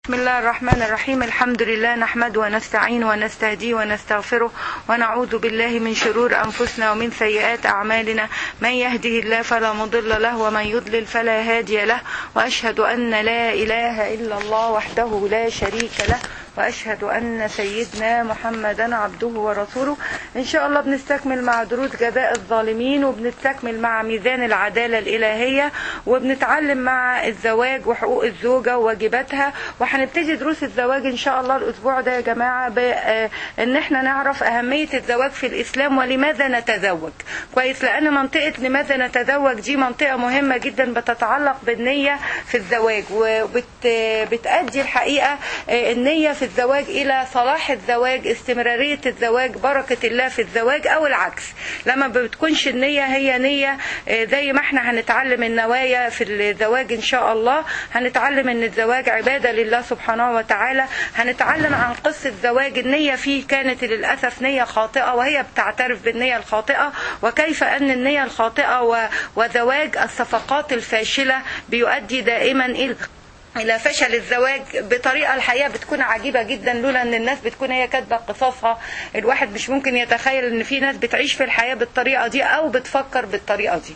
بسم الله الرحمن الرحيم الحمد لله نحمد ونستعين ونستهدي ونستغفره ونعوذ بالله من شرور أنفسنا ومن سيئات أعمالنا من يهده الله فلا مضل له ومن يضلل فلا هادي له وأشهد أن لا إله إلا الله وحده لا شريك له وأشهد أن سيدنا محمدا عبده ورسوله إن شاء الله بنستكمل مع دروس جزاء الظالمين وبنستكمل مع ميزان العدالة الإلهية وبنتعلم مع الزواج وحقوق الزوجة وواجباتها وهنبتدي دروس الزواج إن شاء الله الأسبوع ده يا جماعة بأن احنا نعرف أهمية الزواج في الإسلام ولماذا نتزوج كويس لأن منطقة لماذا نتزوج دي منطقة مهمة جدا بتتعلق بالنية في الزواج وبتأدي الحقيقة النية في الزواج إلى صلاح الزواج استمرارية الزواج بركة الله في الزواج أو العكس لما بتكونش النية هي نية زي ما احنا هنتعلم النوايا في الزواج إن شاء الله هنتعلم أن الزواج عبادة لله سبحانه وتعالى هنتعلم عن قصة زواج النية فيه كانت للأسف نية خاطئة وهي بتعترف بالنية الخاطئة وكيف أن النية الخاطئة وزواج الصفقات الفاشلة بيؤدي دائما إلى الى فشل الزواج بطريقه الحقيقه بتكون عجيبه جدا لولا ان الناس بتكون هي كاتبه قصصها الواحد مش ممكن يتخيل ان في ناس بتعيش في الحياه بالطريقه دي او بتفكر بالطريقه دي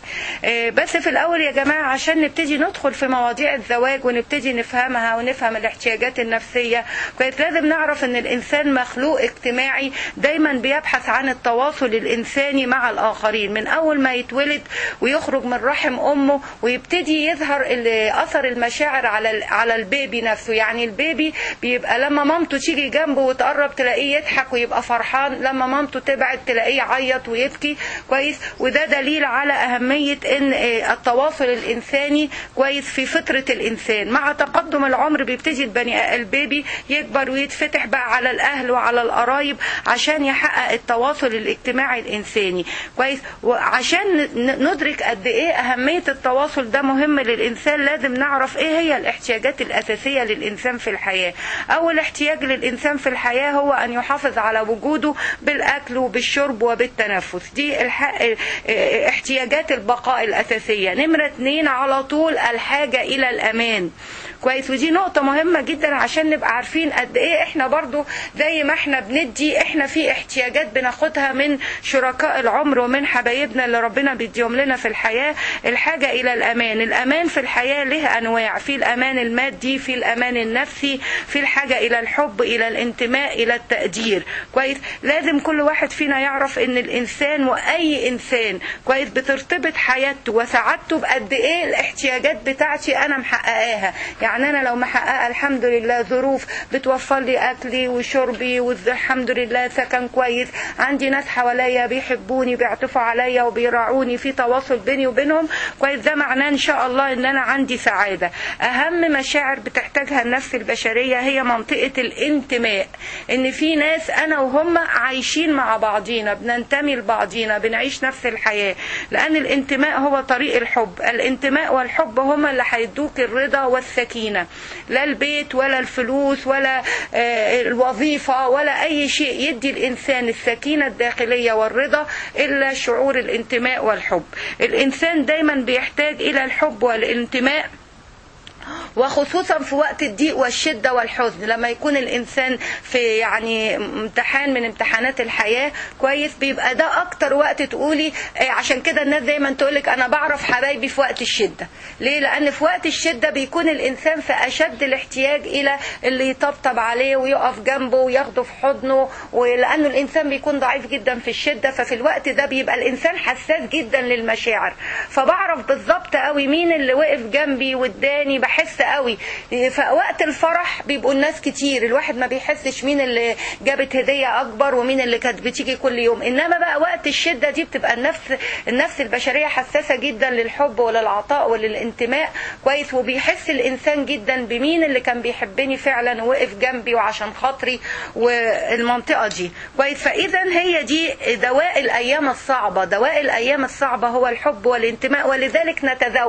بس في الاول يا جماعه عشان نبتدي ندخل في مواضيع الزواج ونبتدي نفهمها ونفهم الاحتياجات النفسيه كويس لازم نعرف ان الانسان مخلوق اجتماعي دايما بيبحث عن التواصل الانساني مع الاخرين من اول ما يتولد ويخرج من رحم امه ويبتدي يظهر اثر المشاعر على على البيبي نفسه يعني البيبي بيبقى لما مامته تيجي جنبه وتقرب تلاقيه يضحك ويبقى فرحان لما مامته تبعد تلاقيه يعيط ويبكي كويس وده دليل على أهمية ان التواصل الإنساني كويس في فطرة الإنسان مع تقدم العمر بيبتدي البني البيبي يكبر ويتفتح بقى على الأهل وعلى القرايب عشان يحقق التواصل الاجتماعي الإنساني كويس وعشان ندرك قد ايه أهمية التواصل ده مهم للإنسان لازم نعرف ايه هي الاحتياجات الاحتياجات الأساسية للإنسان في الحياة أول احتياج للإنسان في الحياة هو أن يحافظ على وجوده بالأكل وبالشرب وبالتنفس دي الح... احتياجات البقاء الأساسية نمرة اتنين على طول الحاجة إلى الأمان كويس ودي نقطة مهمة جدا عشان نبقى عارفين قد ايه احنا برضو زي ما احنا بندي احنا في احتياجات بناخدها من شركاء العمر ومن حبايبنا اللي ربنا بيديهم لنا في الحياة الحاجة الى الامان الامان في الحياة له انواع في الامان المادي في الامان النفسي في الحاجة الى الحب الى الانتماء الى التقدير كويس لازم كل واحد فينا يعرف ان الانسان واي انسان كويس بترتبط حياته وسعادته بقد ايه الاحتياجات بتاعتي انا محققاها يعني انا لو محققه الحمد لله ظروف بتوفر لي اكلي وشربي والحمد لله سكن كويس عندي ناس حواليا بيحبوني بيعطفوا عليا وبيراعوني في تواصل بيني وبينهم كويس ده معناه ان شاء الله ان انا عندي سعاده اهم مشاعر بتحتاجها النفس البشريه هي منطقه الانتماء ان في ناس انا وهم عايشين مع بعضينا بننتمي لبعضينا بنعيش نفس الحياه لان الانتماء هو طريق الحب الانتماء والحب هما اللي هيدوك الرضا والسكينه السكينة لا البيت ولا الفلوس ولا الوظيفة ولا أي شيء يدي الإنسان السكينة الداخلية والرضا إلا شعور الانتماء والحب الإنسان دايما بيحتاج إلى الحب والانتماء وخصوصا في وقت الضيق والشدة والحزن لما يكون الإنسان في يعني امتحان من امتحانات الحياة كويس بيبقى ده أكتر وقت تقولي عشان كده الناس دايما تقولك أنا بعرف حبايبي في وقت الشدة ليه؟ لأن في وقت الشدة بيكون الإنسان في أشد الاحتياج إلى اللي يطبطب عليه ويقف جنبه وياخده في حضنه ولأنه الإنسان بيكون ضعيف جدا في الشدة ففي الوقت ده بيبقى الإنسان حساس جدا للمشاعر فبعرف بالظبط قوي مين اللي وقف جنبي واداني بحس قوي فوقت الفرح بيبقوا الناس كتير الواحد ما بيحسش مين اللي جابت هدية أكبر ومين اللي كانت بتيجي كل يوم إنما بقى وقت الشدة دي بتبقى النفس النفس البشرية حساسة جدا للحب وللعطاء وللانتماء كويس وبيحس الإنسان جدا بمين اللي كان بيحبني فعلا ووقف جنبي وعشان خاطري والمنطقة دي كويس فإذا هي دي دواء الأيام الصعبة دواء الأيام الصعبة هو الحب والانتماء ولذلك نتزوج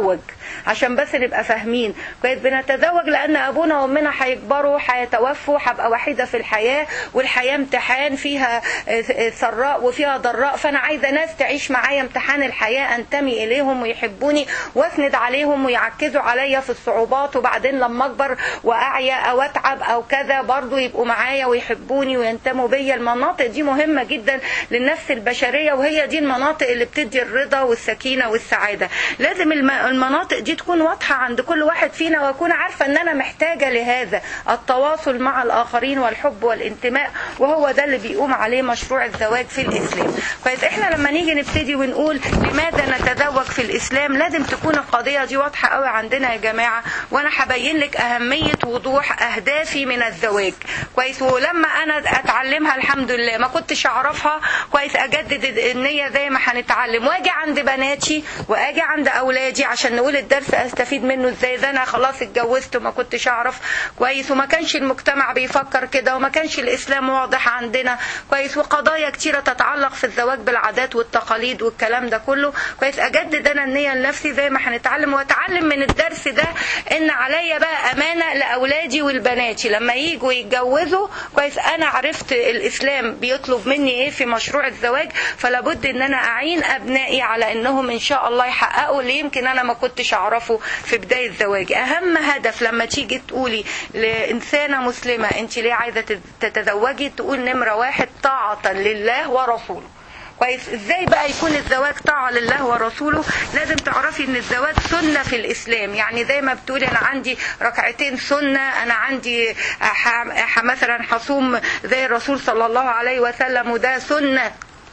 عشان بس نبقى فاهمين كويس بنتزوج لان ابونا وامنا هيكبروا هيتوفوا هبقى وحيده في الحياه والحياه امتحان فيها سراء وفيها ضراء فانا عايزه ناس تعيش معايا امتحان الحياه انتمي اليهم ويحبوني واسند عليهم ويعكزوا عليا في الصعوبات وبعدين لما اكبر واعيا او اتعب او كذا برضو يبقوا معايا ويحبوني وينتموا بيا المناطق دي مهمه جدا للنفس البشريه وهي دي المناطق اللي بتدي الرضا والسكينه والسعاده لازم المناطق دي تكون واضحه عند كل واحد فينا واكون عارفه ان انا محتاجه لهذا التواصل مع الاخرين والحب والانتماء وهو ده اللي بيقوم عليه مشروع الزواج في الاسلام كويس احنا لما نيجي نبتدي ونقول لماذا نتزوج في الاسلام لازم تكون القضيه دي واضحه قوي عندنا يا جماعه وانا هبين لك اهميه وضوح اهدافي من الزواج كويس ولما انا اتعلمها الحمد لله ما كنتش اعرفها كويس اجدد النيه زي ما هنتعلم واجي عند بناتي واجي عند اولادي عشان نقول الدرس استفيد منه ازاي ده انا خلاص اتجوزت وما كنتش اعرف كويس وما كانش المجتمع بيفكر كده وما كانش الاسلام واضح عندنا كويس وقضايا كتيره تتعلق في الزواج بالعادات والتقاليد والكلام ده كله كويس اجدد انا النيه لنفسي زي ما هنتعلم واتعلم من الدرس ده ان عليا بقى امانه لاولادي ولبناتي لما يجوا يتجوزوا كويس انا عرفت الاسلام بيطلب مني ايه في مشروع الزواج فلا بد ان انا اعين ابنائي على انهم ان شاء الله يحققوا اللي يمكن انا ما كنتش اعرفه في بدايه زواجي اهم هدف لما تيجي تقولي لانسانه مسلمه انت ليه عايزه تتزوجي تقول نمره واحد طاعه لله ورسوله كويس ازاي بقى يكون الزواج طاعة لله ورسوله لازم تعرفي ان الزواج سنة في الاسلام يعني زي ما بتقولي انا عندي ركعتين سنة انا عندي مثلا حصوم زي الرسول صلى الله عليه وسلم وده سنة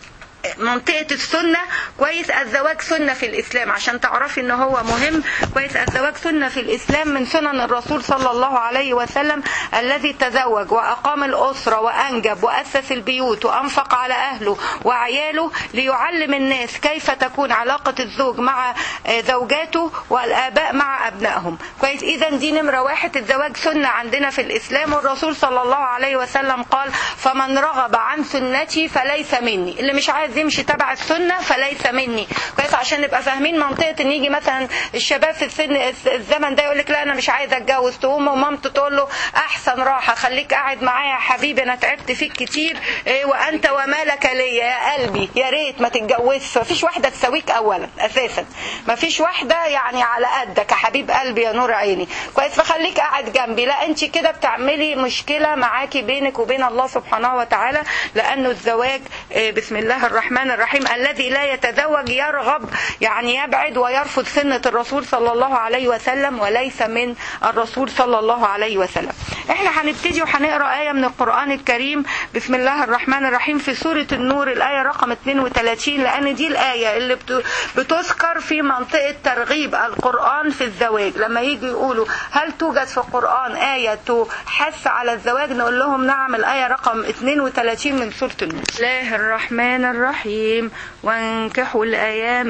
منطقة السنة كويس الزواج سنة في الإسلام عشان تعرفي إن هو مهم كويس الزواج سنة في الإسلام من سنن الرسول صلى الله عليه وسلم الذي تزوج وأقام الأسرة وأنجب وأسس البيوت وأنفق على أهله وعياله ليعلم الناس كيف تكون علاقة الزوج مع زوجاته والآباء مع أبنائهم كويس إذا دي نمرة واحد الزواج سنة عندنا في الإسلام والرسول صلى الله عليه وسلم قال فمن رغب عن سنتي فليس مني اللي مش عايز يمشي تبع السنة فليس مني كويس عشان نبقى فاهمين منطقة ان يجي مثلا الشباب في السن الزمن ده يقول لك لا انا مش عايز اتجوز تقوم ومامته تقول له احسن راحة خليك قاعد معايا يا حبيبي انا تعبت فيك كتير إيه وانت ومالك ليا يا قلبي يا ريت ما تتجوزش مفيش واحدة تساويك اولا اساسا مفيش واحدة يعني على قدك يا حبيب قلبي يا نور عيني كويس فخليك قاعد جنبي لا انت كده بتعملي مشكلة معاكي بينك وبين الله سبحانه وتعالى لانه الزواج إيه بسم الله الرحمن الرحمن الرحيم الذي لا يتزوج يرغب يعني يبعد ويرفض سنة الرسول صلى الله عليه وسلم وليس من الرسول صلى الله عليه وسلم احنا هنبتدي وهنقرا آية من القرآن الكريم بسم الله الرحمن الرحيم في سورة النور الآية رقم 32 لأن دي الآية اللي بتذكر في منطقة ترغيب القرآن في الزواج لما يجي يقولوا هل توجد في القرآن آية تحث على الزواج نقول لهم نعم الآية رقم 32 من سورة النور الله الرحمن الرحيم الرحيم وانكحوا الأيام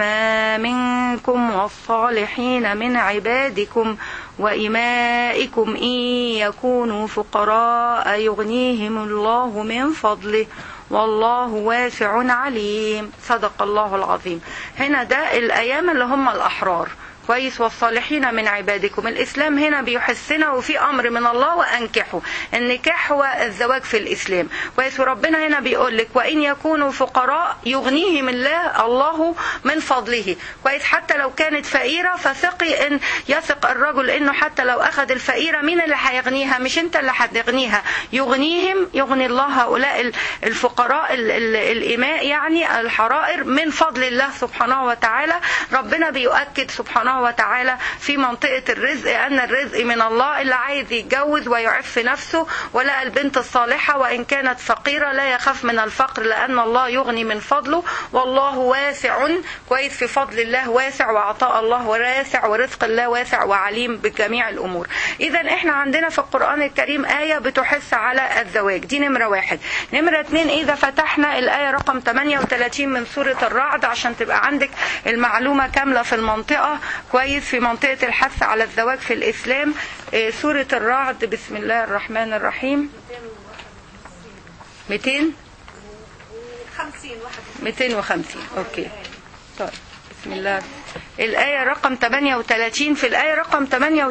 منكم والصالحين من عبادكم وإمائكم إن يكونوا فقراء يغنيهم الله من فضله والله واسع عليم صدق الله العظيم هنا ده الأيام اللي هم الأحرار كويس والصالحين من عبادكم الإسلام هنا بيحسنا وفي أمر من الله وأنكحوا النكاح هو الزواج في الإسلام كويس وربنا هنا بيقول لك وإن يكونوا فقراء يغنيهم الله الله من فضله كويس حتى لو كانت فقيرة فثقي إن يثق الرجل إنه حتى لو أخذ الفقيرة مين اللي هيغنيها مش أنت اللي هتغنيها يغنيهم يغني الله هؤلاء الفقراء الإماء يعني الحرائر من فضل الله سبحانه وتعالى ربنا بيؤكد سبحانه وتعالى في منطقة الرزق أن الرزق من الله اللي عايز يتجوز ويعف نفسه ولا البنت الصالحة وإن كانت فقيرة لا يخاف من الفقر لأن الله يغني من فضله والله واسع كويس في فضل الله واسع وعطاء الله واسع ورزق الله واسع وعليم بجميع الأمور إذا إحنا عندنا في القرآن الكريم آية بتحث على الزواج دي نمرة واحد نمرة اتنين إذا فتحنا الآية رقم 38 من سورة الرعد عشان تبقى عندك المعلومة كاملة في المنطقة كويس في منطقة الحث على الزواج في الإسلام سورة الرعد بسم الله الرحمن الرحيم 200 250 اوكي طيب بسم الله الآية رقم 38 في الآية رقم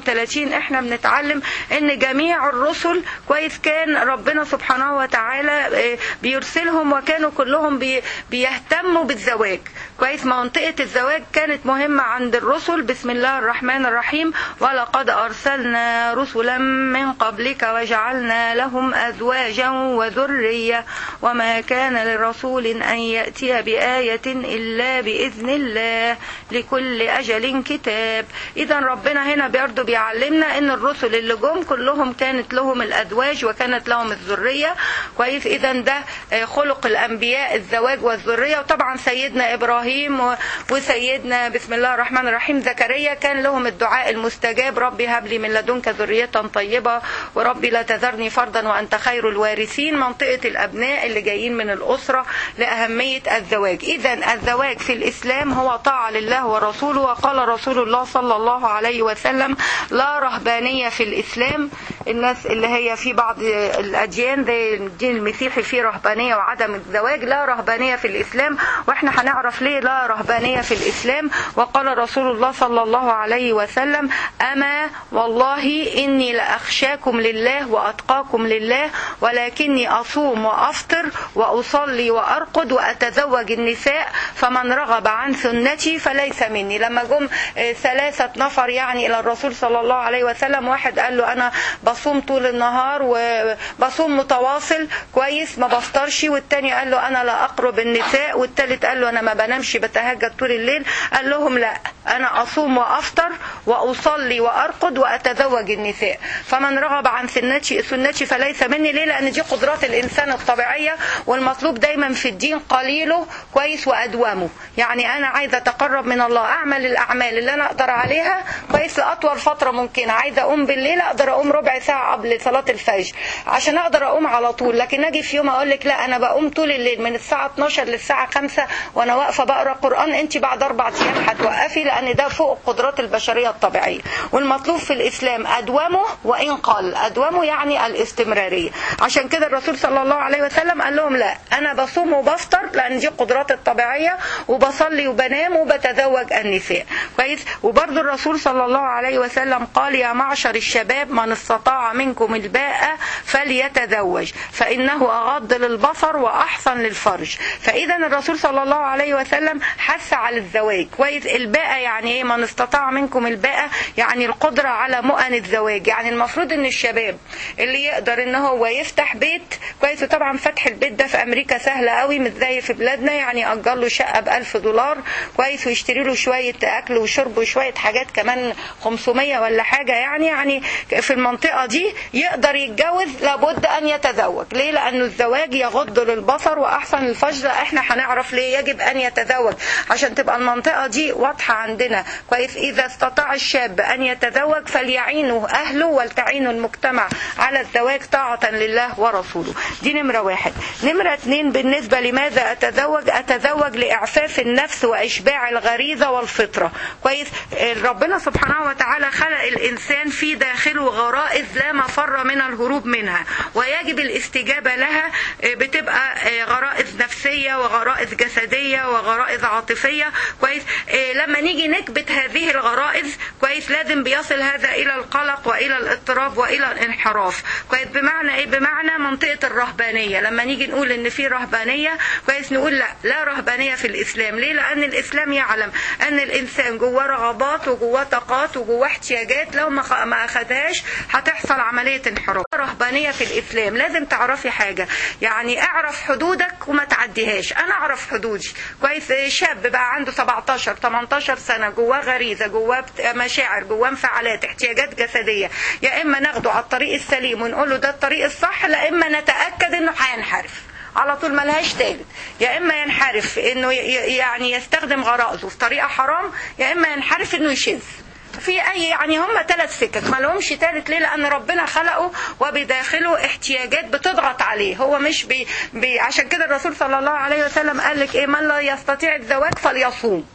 38 احنا بنتعلم ان جميع الرسل كويس كان ربنا سبحانه وتعالى آه، بيرسلهم وكانوا كلهم بي- بيهتموا بالزواج كويس منطقة الزواج كانت مهمة عند الرسل بسم الله الرحمن الرحيم ولقد أرسلنا رسلا من قبلك وجعلنا لهم أزواجا وذرية وما كان لرسول أن يأتي بآية إلا بإذن الله لكل أجل كتاب إذا ربنا هنا برضه بيعلمنا إن الرسل اللي جم كلهم كانت لهم الأزواج وكانت لهم الذرية كويس إذا ده آه، خلق الأنبياء الزواج والذرية وطبعا سيدنا إبراهيم و- وسيدنا بسم الله الرحمن الرحيم زكريا كان لهم الدعاء المستجاب ربي هب لي من لدنك ذرية طيبة وربي لا تذرني فردا وأنت خير الوارثين منطقة الأبناء اللي جايين من الأسرة لأهمية الزواج إذا الزواج في الإسلام هو طاعة لله ورسوله وقال رسول الله صلى الله عليه وسلم لا رهبانية في الإسلام الناس اللي هي في بعض الأديان زي الدين المسيحي فيه رهبانية وعدم الزواج لا رهبانية في الإسلام وإحنا هنعرف ليه لا رهبانية في الإسلام وقال رسول الله صلى الله عليه وسلم أما والله إني لأخشاكم لله وأتقاكم لله ولكني أصوم وأفطر وأصلي وأرقد وأتزوج النساء فمن رغب عن سنتي فليس مني لما جم آه، ثلاثة نفر يعني إلى الرسول صلى الله عليه وسلم واحد قال له أنا بصوم طول النهار وبصوم متواصل كويس ما بفطرش والتاني قال له أنا لا أقرب النساء والتالت قال له أنا ما بنامش بتهجد طول الليل قال لهم لا أنا أصوم وأفطر وأصلي وأرقد وأتزوج النساء فمن رغب عن سنتي سنتي فليس مني ليه لأن دي قدرات الإنسان الطبيعية والمطلوب دايما في الدين قليله كويس وأدومه يعني أنا عايزة أتقرب من الله أعمل الأعمال اللي أنا أقدر عليها كويس لأطول فترة ممكنة عايزة أقوم بالليل أقدر أقوم ربع ساعة قبل صلاة الفجر عشان أقدر أقوم على طول لكن أجي في يوم أقول لك لا أنا بقوم طول الليل من الساعة 12 للساعة 5 وأنا واقفة بقرأ قرآن أنت بعد أربع أيام هتوقفي لأن ده فوق القدرات البشرية الطبيعية والمطلوب في الإسلام أدومه وإن قل أدومه يعني الاستمرارية عشان كده الرسول صلى الله عليه وسلم قال لهم لا أنا بصوم وبفطر لأن دي قدرات الطبيعية وبصلي وبنام وبتزوج النساء كويس وبرضه الرسول صلى الله عليه وسلم قال يا معشر الشباب من استطاع منكم الباءة فليتزوج فإنه أغض للبصر وأحسن للفرج فإذا الرسول صلى الله عليه وسلم حث على الزواج كويس الباءة يعني إيه من استطاع منكم الباءة يعني القدرة على مؤن الزواج يعني المفروض إن الشباب اللي يقدر إن هو يفتح بيت كويس وطبعا فتح البيت ده في أمريكا سهل قوي مش زي في بلادنا يعني أجر له شقة بألف دولار كويس ويشتري له شوية أكل وشرب وشوية حاجات كمان 500 ولا حاجة يعني يعني في المنطقة دي يقدر يتجوز لابد أن يتزوج ليه لأنه الزواج يغض للبصر وأحسن للفجر احنا هنعرف ليه يجب أن يتزوج عشان تبقى المنطقة دي واضحة عندنا كويس إذا استطاع الشاب أن يتزوج فليعينه أهله ولتعينه المجتمع على الزواج طاعة لله ورسوله دي نمرة واحد نمرة اتنين بالنسبة لماذا أتزوج أتزوج لإعفاف النفس وإشباع الغريزة والفطرة كويس ربنا سبحانه وتعالى خلق الإنسان في داخله غرائز لا مفر من الهروب منها ويجب الاستجابة لها بتبقى غرائز نفسية وغرائز جسدية وغرائز عاطفية كويس لما نيجي نكبت هذه الغرائز كويس لازم بيصل هذا إلى القلق وإلى الاضطراب وإلى الانحراف كويس بمعنى إيه بمعنى منطقة الرهبانية لما نيجي نقول إن في رهبانية كويس نقول لا لا رهبانية في الإسلام ليه لأن الإسلام يعلم أن الإنسان جواه رغبات وجواه طاقات وجواه احتياجات لو ما ما أخدهاش هتحصل عملية انحراف رهبانية في الإسلام لازم تعرفي حاجة يعني اعرف حدودك وما تعديهاش أنا أعرف حدودي كويس شاب بقى عنده 17 18 سنة جواه غريزة جواه مشاعر جواه انفعالات احتياجات جسدية يا إما ناخده على الطريق السليم ونقول له ده الطريق الصح لا إما نتأكد إنه هينحرف على طول ملهاش تالت يا اما ينحرف انه يعني يستخدم غرائزه في طريقه حرام يا اما ينحرف انه يشذ في اي يعني هم ثلاث سكك ما لهمش ثالث ليه لان ربنا خلقه وبداخله احتياجات بتضغط عليه هو مش بي بي عشان كده الرسول صلى الله عليه وسلم قال لك ايه من لا يستطيع الزواج فليصوم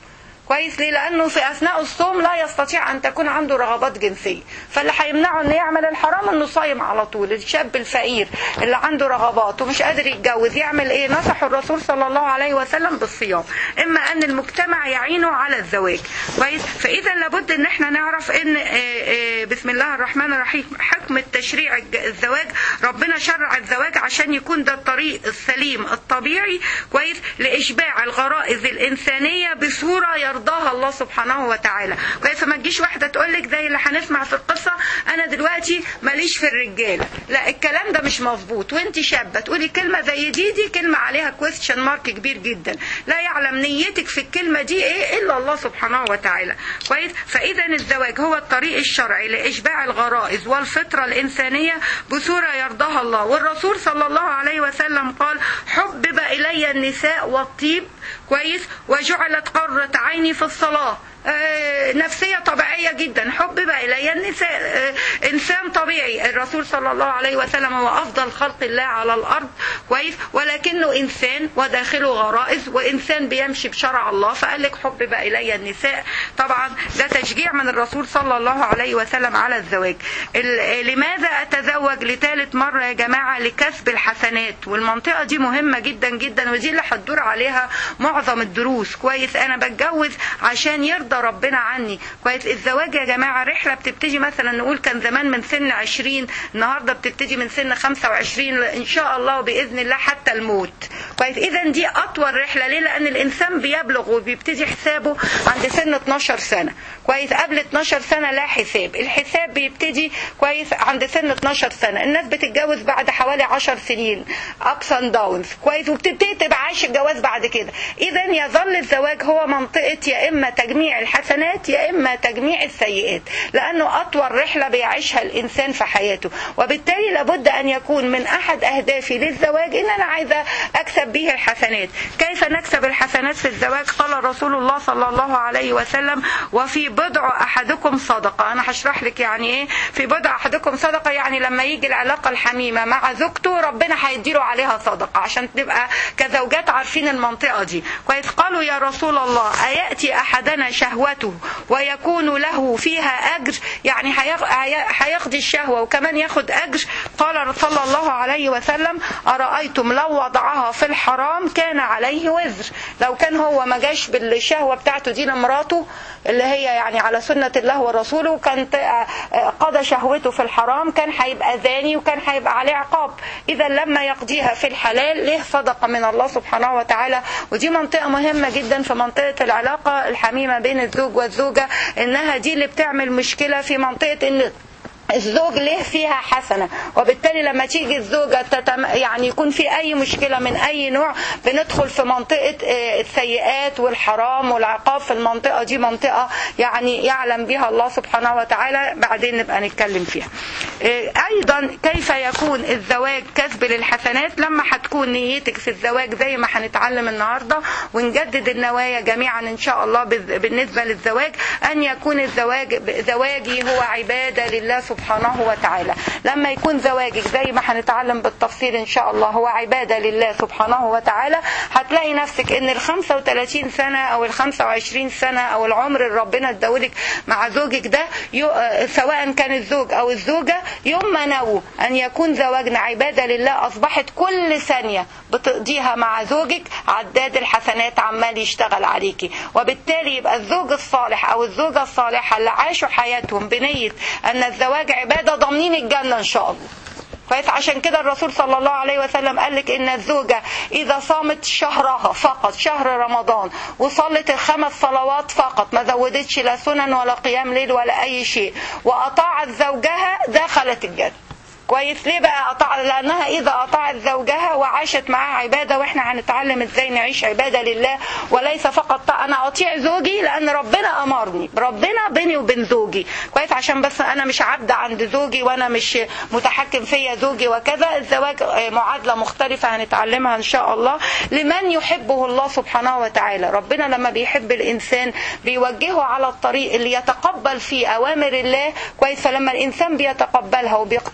كويس ليه لانه في اثناء الصوم لا يستطيع ان تكون عنده رغبات جنسيه فاللي هيمنعه انه يعمل الحرام انه صايم على طول الشاب الفقير اللي عنده رغبات ومش قادر يتجوز يعمل ايه نصح الرسول صلى الله عليه وسلم بالصيام اما ان المجتمع يعينه على الزواج كويس فاذا لابد ان احنا نعرف ان آه، آه، بسم الله الرحمن الرحيم حكم التشريع الج- الزواج ربنا شرع الزواج عشان يكون ده الطريق السليم الطبيعي كويس لاشباع الغرائز الانسانيه بصوره يرضاها الله سبحانه وتعالى كويس فما تجيش واحده تقول لك زي اللي هنسمع في القصه انا دلوقتي ماليش في الرجاله لا الكلام ده مش مظبوط وانت شابه تقولي كلمه زي دي دي كلمه عليها كويستشن مارك كبير جدا لا يعلم نيتك في الكلمه دي ايه الا الله سبحانه وتعالى كويس فاذا الزواج هو الطريق الشرعي لاشباع الغرائز والفطره الانسانيه بصوره يرضاها الله والرسول صلى الله عليه وسلم قال حبب الي النساء والطيب كويس وجعلت قرة عيني في الصلاة آه، نفسية طبيعية جدا حبب إلي النساء آه، إنسان طبيعي الرسول صلى الله عليه وسلم هو أفضل خلق الله على الأرض كويس ولكنه إنسان وداخله غرائز وإنسان بيمشي بشرع الله فقال لك حبب إلي النساء طبعا ده تشجيع من الرسول صلى الله عليه وسلم على الزواج ال- لماذا أتزوج لثالث مرة يا جماعة لكسب الحسنات والمنطقة دي مهمة جدا جدا ودي اللي هتدور عليها معظم الدروس كويس أنا بتجوز عشان يرضى ربنا عني كويس الزواج يا جماعة رحلة بتبتدي مثلا نقول كان زمان من سن 20 النهاردة بتبتدي من سن 25 إن شاء الله وبإذن الله حتى الموت كويس إذا دي أطول رحلة ليه لأن الإنسان بيبلغ وبيبتدي حسابه عند سن 12 سنة كويس قبل 12 سنة لا حساب الحساب بيبتدي كويس عند سن 12 سنة الناس بتتجوز بعد حوالي 10 سنين ups and downs كويس وبتبتدي تبقى عايش الجواز بعد كده إذا يظل الزواج هو منطقة يا إما تجميع الحسنات يا إما تجميع السيئات لأنه أطول رحلة بيعيشها الإنسان في حياته وبالتالي لابد أن يكون من أحد أهدافي للزواج إن أنا عايزة أكسب به الحسنات كيف نكسب الحسنات في الزواج قال رسول الله صلى الله عليه وسلم وفي بضع أحدكم صدقة أنا هشرح لك يعني إيه في بضع أحدكم صدقة يعني لما يجي العلاقة الحميمة مع زوجته ربنا هيديله عليها صدقة عشان تبقى كزوجات عارفين المنطقة دي كويس قالوا يا رسول الله أيأتي أحدنا شهوته ويكون له فيها أجر يعني هيغ- هي- هيقضي الشهوة وكمان ياخد أجر قال صلى الله عليه وسلم أرأيتم لو وضعها في الحرام كان عليه وزر لو كان هو ما جاش بالشهوة بتاعته دي لمراته اللي هي يعني على سنة الله ورسوله كان ت- قضى شهوته في الحرام كان هيبقى زاني وكان هيبقى عليه عقاب إذا لما يقضيها في الحلال له صدقة من الله سبحانه وتعالى ودي منطقة مهمة جدا في منطقة العلاقة الحميمة بين الزوج والزوجة إنها دي اللي بتعمل مشكلة في منطقة إن الزوج له فيها حسنة وبالتالي لما تيجي الزوجة تتم يعني يكون في أي مشكلة من أي نوع بندخل في منطقة آه، السيئات والحرام والعقاب في المنطقة دي منطقة يعني يعلم بها الله سبحانه وتعالى بعدين نبقى نتكلم فيها آه، أيضا كيف يكون الزواج كسب للحسنات لما هتكون نيتك في الزواج زي ما هنتعلم النهاردة ونجدد النوايا جميعا إن شاء الله بز- بالنسبة للزواج أن يكون الزواج زواجي هو عبادة لله سبحانه وتعالى لما يكون زواجك زي ما هنتعلم بالتفصيل إن شاء الله هو عبادة لله سبحانه وتعالى هتلاقي نفسك إن ال 35 سنة أو ال 25 سنة أو العمر اللي ربنا اداهولك مع زوجك ده يو- آه، سواء كان الزوج أو الزوجة يوم ما نووا أن يكون زواجنا عبادة لله أصبحت كل ثانية بتقضيها مع زوجك عداد الحسنات عمال يشتغل عليكي وبالتالي يبقى الزوج الصالح أو الزوجة الصالحة اللي عاشوا حياتهم بنية أن الزواج عبادة ضامنين الجنة إن شاء الله كويس عشان كده الرسول صلى الله عليه وسلم قال لك ان الزوجه اذا صامت شهرها فقط شهر رمضان وصلت الخمس صلوات فقط ما زودتش لا سنن ولا قيام ليل ولا اي شيء واطاعت زوجها دخلت الجنه كويس ليه بقى أطاع لأنها إذا أطاعت زوجها وعاشت معاه عبادة وإحنا هنتعلم إزاي نعيش عبادة لله وليس فقط أنا أطيع زوجي لأن ربنا أمرني ربنا بيني وبين زوجي كويس عشان بس أنا مش عبد عند زوجي وأنا مش متحكم فيا زوجي وكذا الزواج آه، معادلة مختلفة هنتعلمها إن شاء الله لمن يحبه الله سبحانه وتعالى ربنا لما بيحب الإنسان بيوجهه على الطريق اللي يتقبل فيه أوامر الله كويس فلما الإنسان بيتقبلها وبيقتنع بيها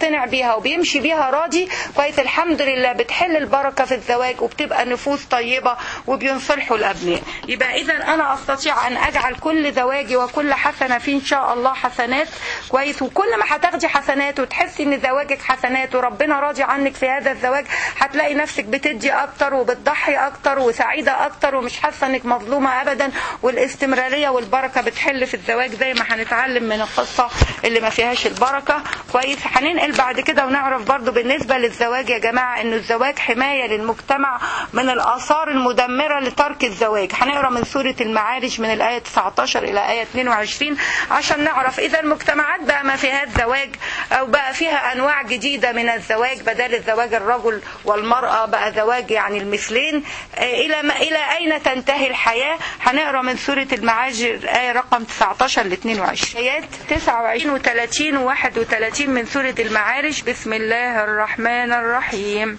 بيها وبيمشي بيها راضي كويس الحمد لله بتحل البركة في الزواج وبتبقى نفوس طيبة وبينصلحوا الأبناء يبقى إذا أنا أستطيع أن أجعل كل زواجي وكل حسنة فيه إن شاء الله حسنات كويس وكل ما هتاخدي حسنات وتحسي إن زواجك حسنات وربنا راضي عنك في هذا الزواج هتلاقي نفسك بتدي أكتر وبتضحي أكتر وسعيدة أكتر ومش حاسة إنك مظلومة أبدا والاستمرارية والبركة بتحل في الزواج زي ما هنتعلم من القصة اللي ما فيهاش البركة كويس هننقل بعد كده ونعرف برضو بالنسبة للزواج يا جماعة إنه الزواج حماية للمجتمع من الآثار المدمرة لترك الزواج هنقرا من سورة المعارج من الآية 19 إلى آية 22 عشان نعرف إذا المجتمعات بقى ما فيها زواج أو بقى فيها أنواع جديدة من الزواج بدل الزواج الرجل والمرأة بقى زواج يعني المثلين إلى ما إلى أين تنتهي الحياة هنقرا من سورة المعارج الآية رقم 19 ل 22 آيات 29 و30 و31 من سورة المعارج بسم الله الرحمن الرحيم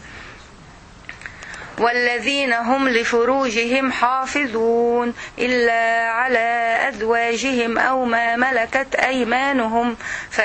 والذين هم لفروجهم حافظون إلا على أزواجهم أو ما ملكت أيمانهم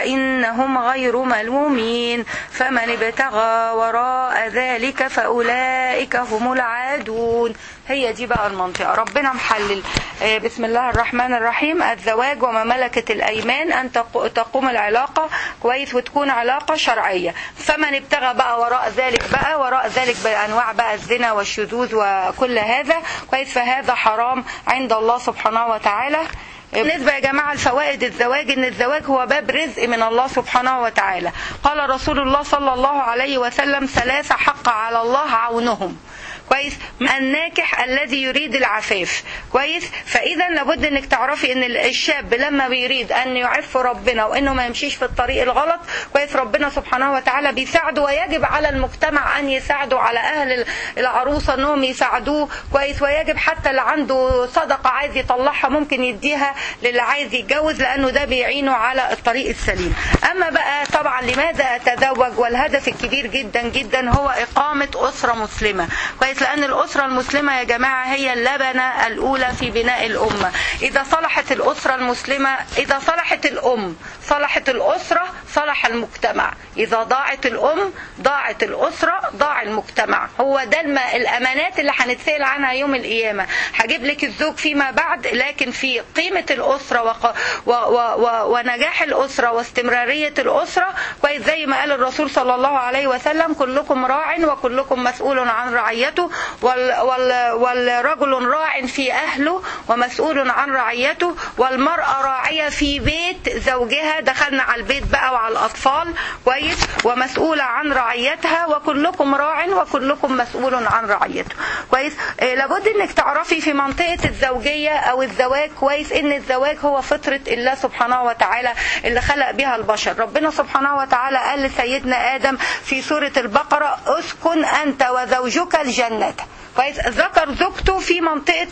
فإنهم غير ملومين فمن ابتغى وراء ذلك فأولئك هم العادون هي دي بقى المنطقة ربنا محلل بسم الله الرحمن الرحيم الزواج وما ملكت الأيمان أن تقوم العلاقة كويس وتكون علاقة شرعية فمن ابتغى بقى وراء ذلك بقى وراء ذلك بأنواع بقى الزنا والشذوذ وكل هذا كويس فهذا حرام عند الله سبحانه وتعالى بالنسبة يا جماعة لفوائد الزواج ان الزواج هو باب رزق من الله سبحانه وتعالى قال رسول الله صلى الله عليه وسلم ثلاثة حق على الله عونهم كويس الناكح الذي يريد العفاف كويس فاذا لابد انك تعرفي ان الشاب لما بيريد ان يعف ربنا وانه ما يمشيش في الطريق الغلط كويس ربنا سبحانه وتعالى بيساعده ويجب على المجتمع ان يساعدوا على اهل العروسه انهم يساعدوه كويس ويجب حتى اللي عنده صدقه عايز يطلعها ممكن يديها للي عايز يتجوز لانه ده بيعينه على الطريق السليم اما بقى طبعا لماذا اتزوج والهدف الكبير جدا جدا هو اقامه اسره مسلمه كويس لأن الأسرة المسلمة يا جماعة هي اللبنة الأولى في بناء الأمة إذا صلحت الأسرة المسلمة إذا صلحت الأم صلحت الأسرة صلح المجتمع إذا ضاعت الأم ضاعت الأسرة ضاع المجتمع هو ده الم... الأمانات اللي هنتسأل عنها يوم القيامة هجيب لك الزوج فيما بعد لكن في قيمة الأسرة وق... و... و... و... ونجاح الأسرة واستمرارية الأسرة كويس زي ما قال الرسول صلى الله عليه وسلم كلكم راع وكلكم مسؤول عن رعيته وال وال والرجل راع في أهله ومسؤول عن رعيته والمرأة راعية في بيت زوجها دخلنا على البيت بقى وعلى الأطفال كويس ومسؤولة عن رعيتها وكلكم راع وكلكم مسؤول عن رعيته كويس آه لابد انك تعرفي في منطقة الزوجية او الزواج كويس ان الزواج هو فطرة الله سبحانه وتعالى اللي خلق بها البشر ربنا سبحانه وتعالى قال لسيدنا آدم في سورة البقرة اسكن أنت وزوجك الجنة كويس ذكر زوجته في منطقة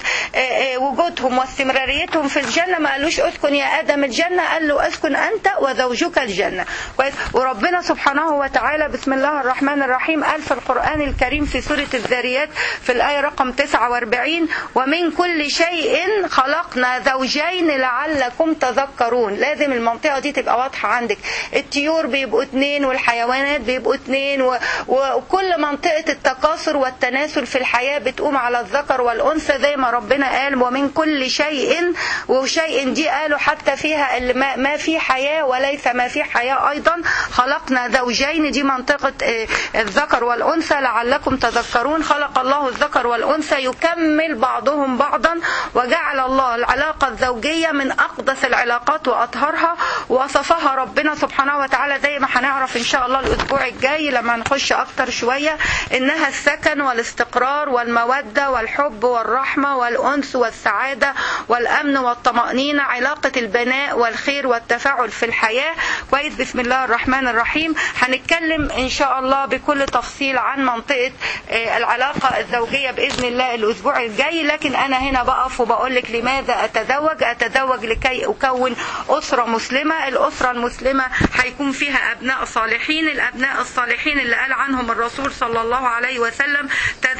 وجودهم واستمراريتهم في الجنة ما قالوش اسكن يا آدم الجنة قال له اسكن أنت وزوجك الجنة كويس وربنا سبحانه وتعالى بسم الله الرحمن الرحيم قال في القرآن الكريم في سورة الذاريات في الآية رقم 49 ومن كل شيء خلقنا زوجين لعلكم تذكرون لازم المنطقة دي تبقى واضحة عندك الطيور بيبقوا اتنين والحيوانات بيبقوا اتنين و... وكل منطقة التكاثر والتناسل في الحياة بتقوم على الذكر والأنثى زي ما ربنا قال ومن كل شيء وشيء دي قالوا حتى فيها اللي ما, ما في حياة وليس ما في حياة أيضا خلقنا زوجين دي منطقة الذكر والأنثى لعلكم تذكرون خلق الله الذكر والأنثى يكمل بعضهم بعضا وجعل الله العلاقة الزوجية من أقدس العلاقات وأطهرها وصفها ربنا سبحانه وتعالى زي ما هنعرف إن شاء الله الأسبوع الجاي لما نخش أكتر شوية إنها السكن والاستقرار والمودة والحب والرحمة والأنس والسعادة والأمن والطمأنينة علاقة البناء والخير والتفاعل في الحياة كويس بسم الله الرحمن الرحيم هنتكلم إن شاء الله بكل تفصيل عن منطقة العلاقة الزوجية بإذن الله الأسبوع الجاي لكن أنا هنا بقف وبقول لك لماذا أتزوج أتزوج لكي أكون أسرة مسلمة الأسرة المسلمة هيكون فيها أبناء صالحين الأبناء الصالحين اللي قال عنهم الرسول صلى الله عليه وسلم تزوجوا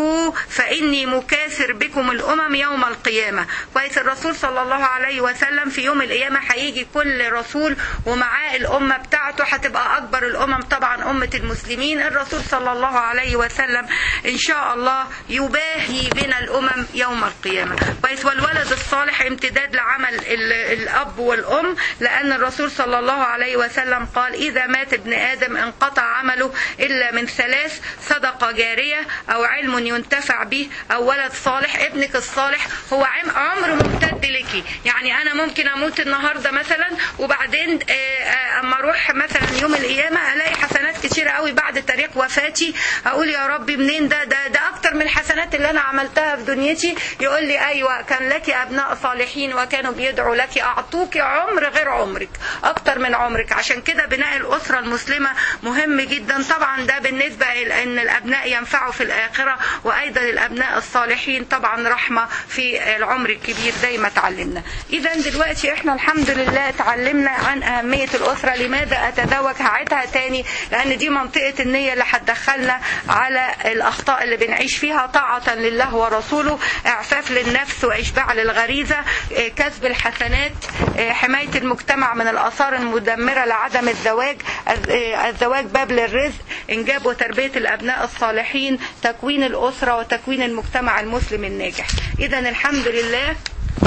تفرحوا فإني مكاثر بكم الأمم يوم القيامة كويس الرسول صلى الله عليه وسلم في يوم القيامة هيجي كل رسول ومعاه الأمة بتاعته هتبقى أكبر الأمم طبعا أمة المسلمين الرسول صلى الله عليه وسلم إن شاء الله يباهي بنا الأمم يوم القيامة كويس والولد الصالح امتداد لعمل الأب والأم لأن الرسول صلى الله عليه وسلم قال إذا مات ابن آدم انقطع عمله إلا من ثلاث صدقة جارية أو علم ينتفع به أو ولد صالح ابنك الصالح هو عمر ممتد لك يعني أنا ممكن أموت النهاردة مثلا وبعدين أما أروح مثلا يوم القيامة ألاقي حسنات كتيرة قوي بعد تاريخ وفاتي أقول يا ربي منين ده ده ده أكتر من الحسنات اللي أنا عملتها في دنيتي يقول لي أيوة كان لك أبناء صالحين وكانوا بيدعوا لك أعطوك عمر غير عمرك أكتر من عمرك عشان كده بناء الأسرة المسلمة مهم جدا طبعا ده بالنسبة لأن الأبناء ينفعوا في الآخرة وأيضا الأبناء الصالحين طبعا رحمة في العمر الكبير زي ما اتعلمنا إذا دلوقتي إحنا الحمد لله اتعلمنا عن أهمية الأسرة لماذا أتزوج هعيدها تاني لأن دي منطقة النية اللي هتدخلنا على الأخطاء اللي بنعيش فيها طاعة لله ورسوله إعفاف للنفس وإشباع للغريزة كسب الحسنات حماية المجتمع من الآثار المدمرة لعدم الزواج الزواج باب للرزق إنجاب وتربية الأبناء الصالحين تكوين الأسرة وتكوين المجتمع المسلم الناجح إذا الحمد لله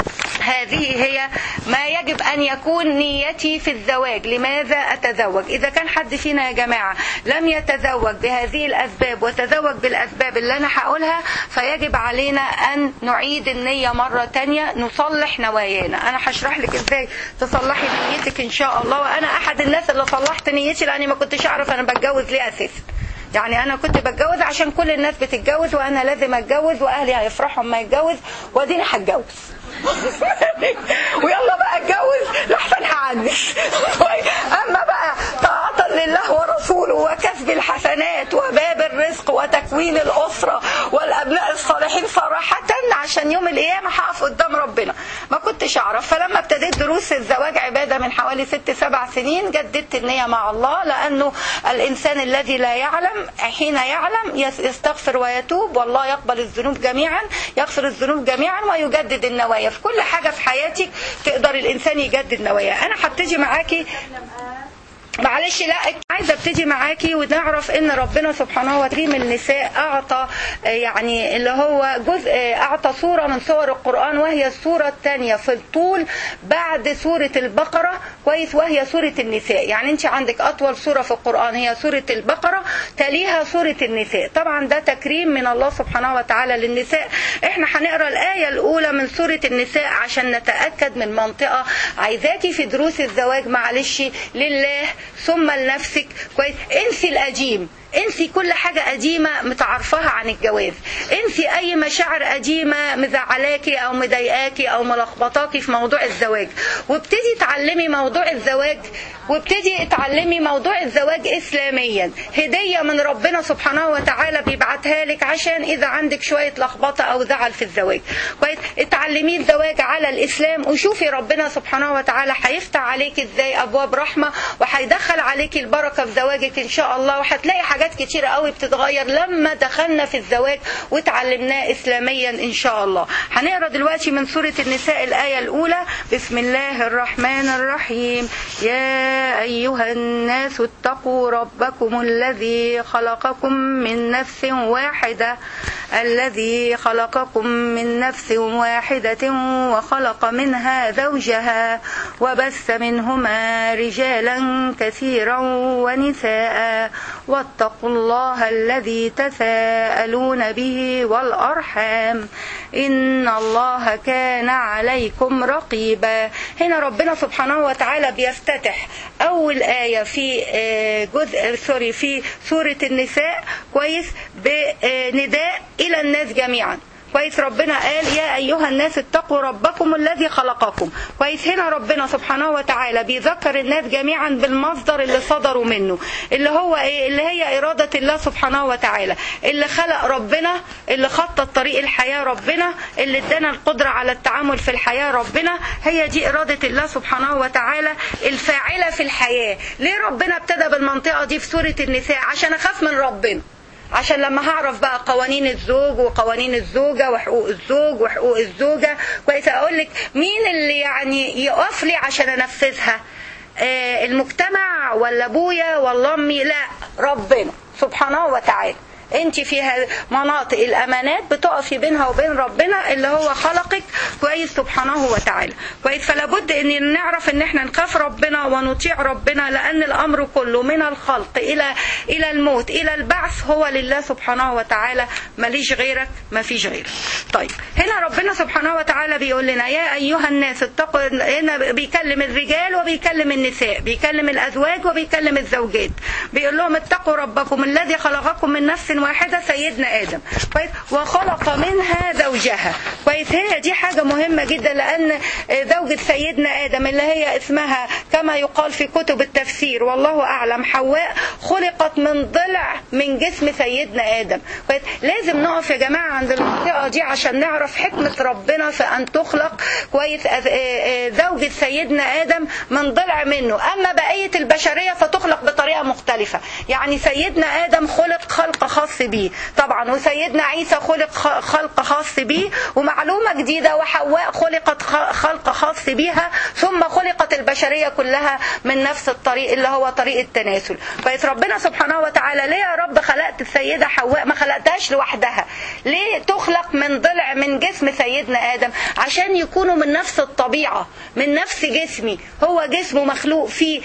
هذه هي ما يجب أن يكون نيتي في الزواج لماذا أتزوج إذا كان حد فينا يا جماعة لم يتزوج بهذه الأسباب وتزوج بالأسباب اللي أنا هقولها فيجب علينا أن نعيد النية مرة تانية نصلح نوايانا أنا هشرح لك إزاي تصلحي نيتك إن شاء الله وأنا أحد الناس اللي صلحت نيتي لأني ما كنتش أعرف أنا بتجوز ليه أساسا يعني انا كنت بتجوز عشان كل الناس بتتجوز وانا لازم اتجوز واهلي هيفرحوا اما يتجوز واديني هتجوز ويلا بقى اتجوز لحسن هعنس اما بقى طاعة لله ورسوله وكسب الحسنات وباب الرزق وتكوين الاسرة والابناء الصالحين صراحة عشان يوم القيامة هقف قدام ربنا ما كنتش اعرف فلما ابتديت دروس الزواج عبادة من حوالي ست سبع سنين جددت النية مع الله لانه الانسان الذي لا يعلم حين يعلم يستغفر ويتوب والله يقبل الذنوب جميعا يغفر الذنوب جميعا ويجدد النوايا في كل حاجة في حياتك تقدر الإنسان يجدد نوايا أنا هبتدي معاكي معلش لا عايزه ابتدي معاكي ونعرف ان ربنا سبحانه وتعالى النساء اعطى يعني اللي هو جزء اعطى صوره من صور القران وهي الصوره الثانيه في الطول بعد سوره البقره كويس وهي سوره النساء يعني انت عندك اطول سوره في القران هي سوره البقره تليها سوره النساء طبعا ده تكريم من الله سبحانه وتعالى للنساء احنا هنقرا الايه الاولى من سوره النساء عشان نتاكد من منطقه عايزاكي في دروس الزواج معلش لله ثم لنفسك كويس انسي القديم انسي كل حاجة قديمة متعرفها عن الجواز انسي اي مشاعر قديمة مزعلاكي او مضايقاكي او ملخبطاكي في موضوع الزواج وابتدي تعلمي موضوع الزواج وابتدي اتعلمي موضوع الزواج اسلاميا هدية من ربنا سبحانه وتعالى بيبعتها لك عشان اذا عندك شوية لخبطة او زعل في الزواج كويس اتعلمي الزواج على الاسلام وشوفي ربنا سبحانه وتعالى هيفتح عليك ازاي ابواب رحمة وهيدخل عليك البركة في زواجك ان شاء الله وهتلاقي حاجات كتيرة قوي بتتغير لما دخلنا في الزواج وتعلمناه اسلاميا ان شاء الله هنقرا دلوقتي من سورة النساء الآية الأولى بسم الله الرحمن الرحيم يا أيها الناس اتقوا ربكم الذي خلقكم من نفس واحدة الذي خلقكم من نفس واحدة وخلق منها زوجها وبث منهما رجالا كثيرا ونساء واتقوا الله الذي تساءلون به والأرحام إن الله كان عليكم رقيبا هنا ربنا سبحانه وتعالى بيفتتح أول آية في جزء سوري في سورة النساء كويس بنداء إلى الناس جميعا كويس ربنا قال يا أيها الناس اتقوا ربكم الذي خلقكم كويس هنا ربنا سبحانه وتعالى بيذكر الناس جميعا بالمصدر اللي صدروا منه اللي هو ايه اللي هي إرادة الله سبحانه وتعالى اللي خلق ربنا اللي خطط طريق الحياة ربنا اللي ادانا القدرة على التعامل في الحياة ربنا هي دي إرادة الله سبحانه وتعالى الفاعلة في الحياة ليه ربنا ابتدى بالمنطقة دي في سورة النساء عشان أخاف من ربنا عشان لما هعرف بقى قوانين الزوج وقوانين الزوجه وحقوق الزوج وحقوق الزوجه كويس اقول لك مين اللي يعني يقف لي عشان انفذها آه المجتمع ولا ابويا ولا امي لا ربنا سبحانه وتعالى انت في مناطق الامانات بتقفي بينها وبين ربنا اللي هو خلقك كويس سبحانه وتعالى كويس فلا بد ان نعرف ان احنا نخاف ربنا ونطيع ربنا لان الامر كله من الخلق الى الى الموت الى البعث هو لله سبحانه وتعالى ماليش غيرك ما فيش غيرك طيب هنا ربنا سبحانه وتعالى بيقول لنا يا ايها الناس اتقوا هنا بيكلم الرجال وبيكلم النساء بيكلم الازواج وبيكلم الزوجات بيقول لهم اتقوا ربكم الذي خلقكم من نفس واحدة سيدنا آدم كويس وخلق منها زوجها كويس هي دي حاجة مهمة جدا لأن زوجة سيدنا آدم اللي هي اسمها كما يقال في كتب التفسير والله أعلم حواء خلقت من ضلع من جسم سيدنا آدم كويس لازم نقف يا جماعة عند المنطقة دي عشان نعرف حكمة ربنا في أن تخلق كويس زوجة سيدنا آدم من ضلع منه أما بقية البشرية فتخلق بطريقة مختلفة يعني سيدنا آدم خلق خلق خاص بيه طبعا وسيدنا عيسى خلق خلق خاص بيه ومعلومة جديدة وحواء خلقت خلق خاص بيها ثم خلقت البشرية كلها من نفس الطريق اللي هو طريق التناسل كويس ربنا سبحانه وتعالى ليه يا رب خلقت السيدة حواء ما خلقتهاش لوحدها ليه تخلق من ضلع من جسم سيدنا آدم عشان يكونوا من نفس الطبيعة من نفس جسمي هو جسمه مخلوق فيه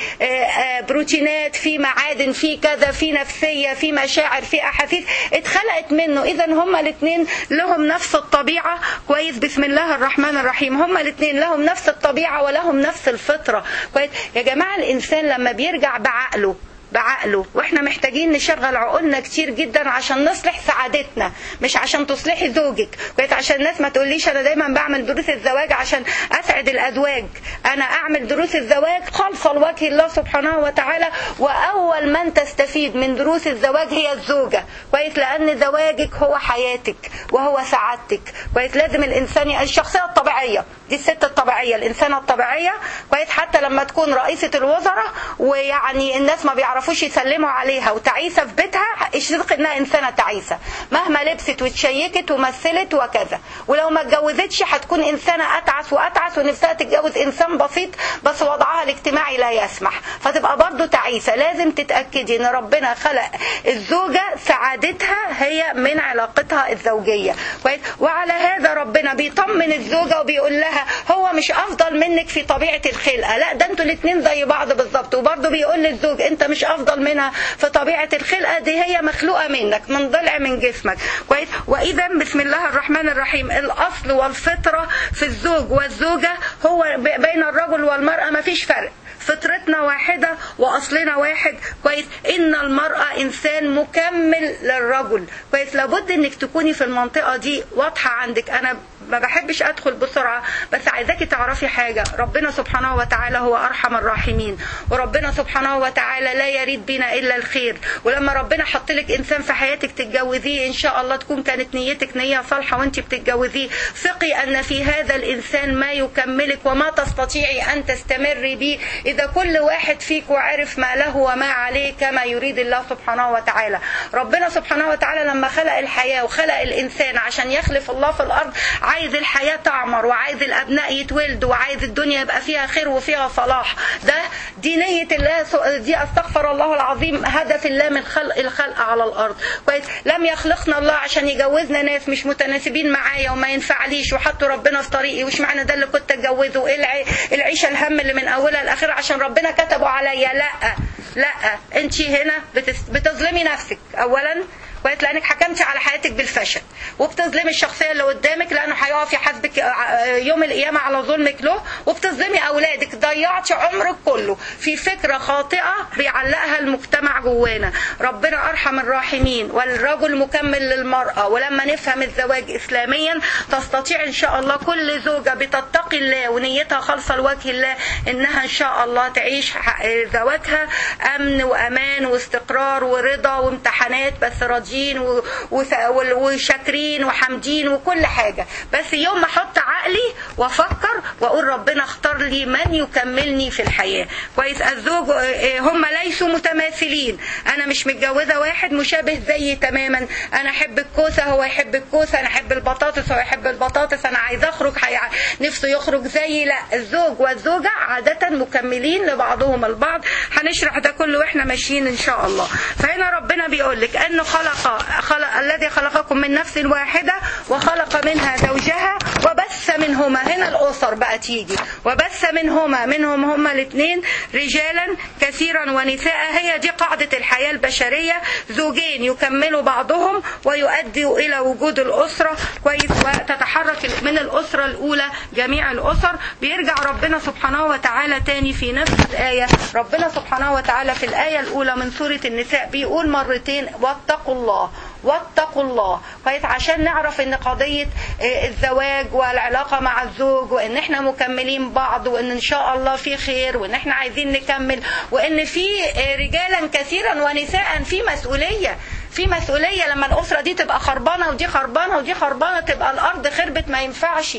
بروتينات فيه معادن فيه كذا فيه نفسية فيه مشاعر فيه أحاسيس اتخلقت منه إذا هما الاثنين لهم نفس الطبيعة كويس بسم الله الرحمن الرحيم هما الاثنين لهم نفس الطبيعة ولهم نفس الفطرة كويس يا جماعة الإنسان لما بيرجع بعقله بعقله واحنا محتاجين نشغل عقولنا كتير جدا عشان نصلح سعادتنا مش عشان تصلحي زوجك كويس عشان الناس ما تقوليش انا دايما بعمل دروس الزواج عشان اسعد الازواج انا اعمل دروس الزواج خالصه لوجه الله سبحانه وتعالى واول من تستفيد من دروس الزواج هي الزوجه كويس لان زواجك هو حياتك وهو سعادتك كويس لازم الانسان الشخصيه الطبيعيه دي الست الطبيعيه الانسانه الطبيعيه كويس حتى لما تكون رئيسه الوزراء ويعني الناس ما بيعرفوا يعرفوش يسلموا عليها وتعيسة في بيتها اشترك انها انسانة تعيسة مهما لبست وتشيكت ومثلت وكذا ولو ما اتجوزتش هتكون انسانة اتعس واتعس ونفسها تتجوز انسان بسيط بس وضعها الاجتماعي لا يسمح فتبقى برضه تعيسة لازم تتأكدي ان ربنا خلق الزوجة سعادتها هي من علاقتها الزوجية كويس وعلى هذا ربنا بيطمن الزوجة وبيقول لها هو مش افضل منك في طبيعة الخلقة لا ده انتوا الاثنين زي بعض بالظبط وبرضه بيقول للزوج انت مش افضل منها في طبيعه الخلقه دي هي مخلوقه منك من ضلع من جسمك كويس واذا بسم الله الرحمن الرحيم الاصل والفطره في الزوج والزوجه هو بين الرجل والمراه ما فيش فرق فطرتنا واحدة وأصلنا واحد كويس إن المرأة إنسان مكمل للرجل كويس لابد إنك تكوني في المنطقة دي واضحة عندك أنا ما بحبش ادخل بسرعه بس عايزاكي تعرفي حاجه ربنا سبحانه وتعالى هو ارحم الراحمين وربنا سبحانه وتعالى لا يريد بنا الا الخير ولما ربنا حط لك انسان في حياتك تتجوزيه ان شاء الله تكون كانت نيتك نيه صالحه وانت بتتجوزيه ثقي ان في هذا الانسان ما يكملك وما تستطيعي ان تستمري به اذا كل واحد فيك وعرف ما له وما عليه كما يريد الله سبحانه وتعالى ربنا سبحانه وتعالى لما خلق الحياه وخلق الانسان عشان يخلف الله في الارض عايز الحياة تعمر وعايز الأبناء يتولدوا وعايز الدنيا يبقى فيها خير وفيها صلاح ده دي نية الله دي أستغفر الله العظيم هدف الله من خلق الخلق على الأرض كويس لم يخلقنا الله عشان يجوزنا ناس مش متناسبين معايا وما ينفعليش وحطوا ربنا في طريقي وش معنى ده اللي كنت اتجوزه ايه العيشة الهم اللي من أولها لآخرها عشان ربنا كتبه عليا لا لا انت هنا بتظلمي نفسك أولا كويس لانك حكمتي على حياتك بالفشل وبتظلمي الشخصيه اللي قدامك لانه هيقف يحاسبك يوم القيامه على ظلمك له وبتظلمي اولادك ضيعتي عمرك كله في فكره خاطئه بيعلقها المجتمع جوانا ربنا ارحم الراحمين والرجل مكمل للمراه ولما نفهم الزواج اسلاميا تستطيع ان شاء الله كل زوجه بتتقي الله ونيتها خالصه لوجه الله انها ان شاء الله تعيش زواجها امن وامان واستقرار ورضا وامتحانات بس راضيه راضيين و- وس- وال- وشاكرين وحامدين وكل حاجه بس يوم ما احط عقلي وافكر واقول ربنا اختار لي من يكملني في الحياه كويس الزوج آه، آه، هم ليسوا متماثلين انا مش متجوزه واحد مشابه زيي تماما انا احب الكوسه هو يحب الكوسه انا احب البطاطس هو يحب البطاطس انا عايزه اخرج حي... نفسه يخرج زيي لا الزوج والزوجه عاده مكملين لبعضهم البعض هنشرح ده كله واحنا ماشيين ان شاء الله فهنا ربنا بيقول لك انه خلق, خلق الذي خلقكم من نفس واحده وخلق منها زوجها وبث منهما هنا الاسر بقى تيجي وبث منهما منهم هما الاثنين رجالا كثيرا ونساء هي دي قاعده الحياه البشريه زوجين يكملوا بعضهم ويؤدوا الى وجود الاسره كويس وتتحرك من الاسره الاولى جميع الاسر بيرجع ربنا سبحانه وتعالى تاني في نفس الايه ربنا سبحانه وتعالى في الايه الاولى من سوره النساء بيقول مرتين واتقوا الله واتقوا الله كويس عشان نعرف ان قضيه آه، الزواج والعلاقه مع الزوج وان احنا مكملين بعض وان ان شاء الله في خير وان احنا عايزين نكمل وان في آه، رجالا كثيرا ونساء في مسؤوليه في مسؤوليه لما الاسره دي تبقى خربانه ودي خربانه ودي خربانه تبقى الارض خربت ما ينفعش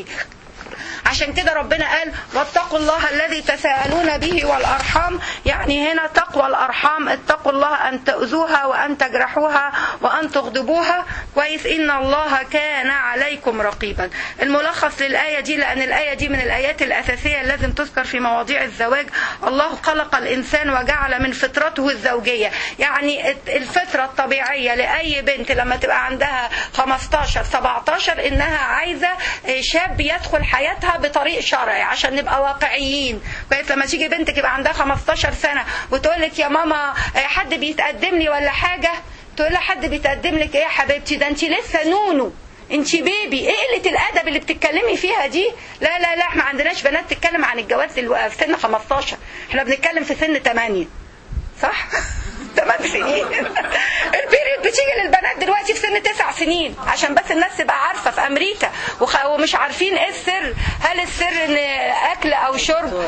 عشان كده ربنا قال واتقوا الله الذي تساءلون به والارحام يعني هنا تقوى الارحام اتقوا الله ان تؤذوها وان تجرحوها وان تغضبوها كويس ان الله كان عليكم رقيبا الملخص للايه دي لان الايه دي من الايات الاساسيه اللي لازم تذكر في مواضيع الزواج الله خلق الانسان وجعل من فطرته الزوجيه يعني الفطره الطبيعيه لاي بنت لما تبقى عندها 15 17 انها عايزه شاب يدخل حياتها بطريق شرعي عشان نبقى واقعيين كويس لما تيجي بنتك يبقى عندها 15 سنه وتقول لك يا ماما حد بيتقدم لي ولا حاجه تقول لها حد بيتقدم لك ايه يا حبيبتي ده انت لسه نونو انت بيبي ايه قله الادب اللي بتتكلمي فيها دي لا لا لا احنا ما عندناش بنات تتكلم عن الجواز دلوقتي في سن 15 احنا بنتكلم في سن 8 صح 8 سنين البيريد بتيجي للبنات دلوقتي في سن 9 سنين عشان بس الناس تبقى عارفه في امريكا وخ- ومش عارفين ايه السر هل السر ان اكل او شرب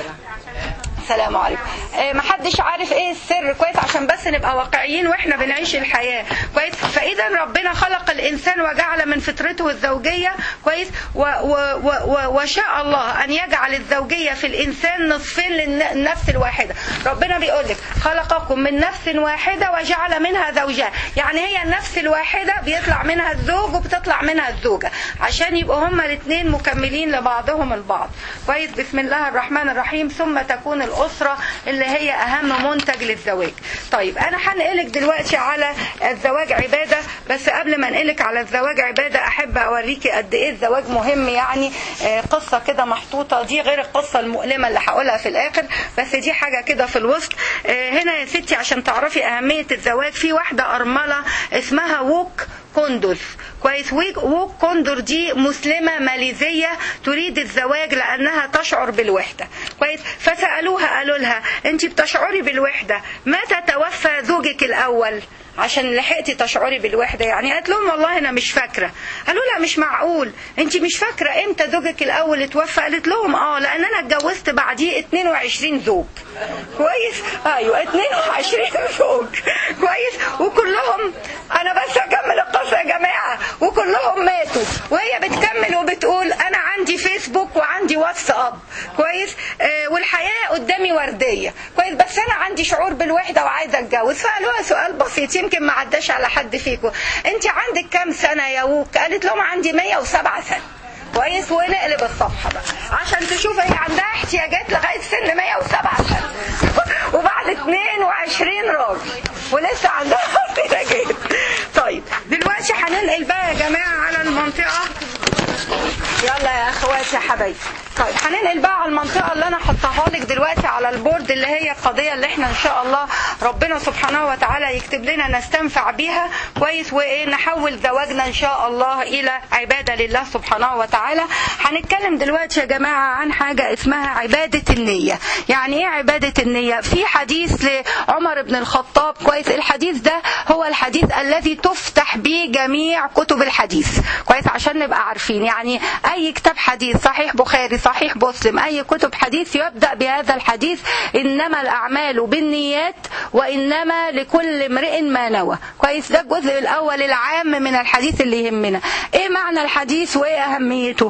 السلام عليكم آه، محدش عارف ايه السر كويس عشان بس نبقى واقعيين واحنا بنعيش الحياه كويس فاذا ربنا خلق الانسان وجعل من فطرته الزوجيه كويس و و و و وشاء الله ان يجعل الزوجيه في الانسان نصفين للنفس الواحده ربنا بيقول لك خلقكم من نفس واحده وجعل منها زوجها يعني هي النفس الواحده بيطلع منها الزوج وبتطلع منها الزوجه عشان يبقوا هما الاثنين مكملين لبعضهم البعض كويس بسم الله الرحمن الرحيم ثم تكون الأسرة اللي هي أهم منتج للزواج طيب أنا هنقلك دلوقتي على الزواج عبادة بس قبل ما انقلك على الزواج عبادة أحب أوريكي قد إيه الزواج مهم يعني آه، قصة كده محطوطة دي غير القصة المؤلمة اللي هقولها في الآخر بس دي حاجة كده في الوسط آه، هنا يا ستي عشان تعرفي أهمية الزواج في واحدة أرملة اسمها ووك كوندوز كويس ويك- ووك كوندور دي مسلمة ماليزية تريد الزواج لأنها تشعر بالوحدة كويس فسألوها قالوا لها أنت بتشعري بالوحدة متى توفى زوجك الأول عشان لحقتي تشعري بالوحدة يعني قالت لهم والله أنا مش فاكرة قالوا لها مش معقول أنت مش فاكرة إمتى زوجك الأول اتوفى قالت لهم آه لأن أنا اتجوزت بعديه 22 زوج كويس أيوه 22 زوج كويس وكلهم أنا بس أكمل القصة يا جماعة وكلهم ماتوا وهي بتكمل وبتقول أنا عندي فيسبوك وعندي واتساب كويس آه والحياة قدامي وردية كويس بس أنا عندي شعور بالوحدة وعايزة أتجوز فقالوها سؤال بسيط يمكن ما عداش على حد فيكم أنت عندك كام سنة يا ووك قالت لهم عندي 107 سنة كويس ونقلب الصفحة بقى عشان تشوف هي عندها احتياجات لغاية سن 107 سنة وبعد 22 راجل ولسه عندها احتياجات طيب دلوقتي هننقل بقى يا جماعة على المنطقة يلا يا اخواتي يا حبايبي طيب هننقل بقى على المنطقة اللي انا حطاها لك دلوقتي على البورد اللي هي القضية اللي احنا ان شاء الله ربنا سبحانه وتعالى يكتب لنا نستنفع بيها كويس ونحول زواجنا ان شاء الله الى عبادة لله سبحانه وتعالى هنتكلم دلوقتي يا جماعة عن حاجة اسمها عبادة النية يعني ايه عبادة النية في حديث لعمر بن الخطاب كويس الحديث ده هو الحديث الذي تفتح به جميع كتب الحديث كويس عشان نبقى عارفين يعني اي كتاب حديث صحيح بخاري صحيح مسلم اي كتب حديث يبدا بهذا الحديث انما الاعمال بالنيات وانما لكل امرئ ما نوى كويس ده الجزء الاول العام من الحديث اللي يهمنا ايه معنى الحديث وايه اهميته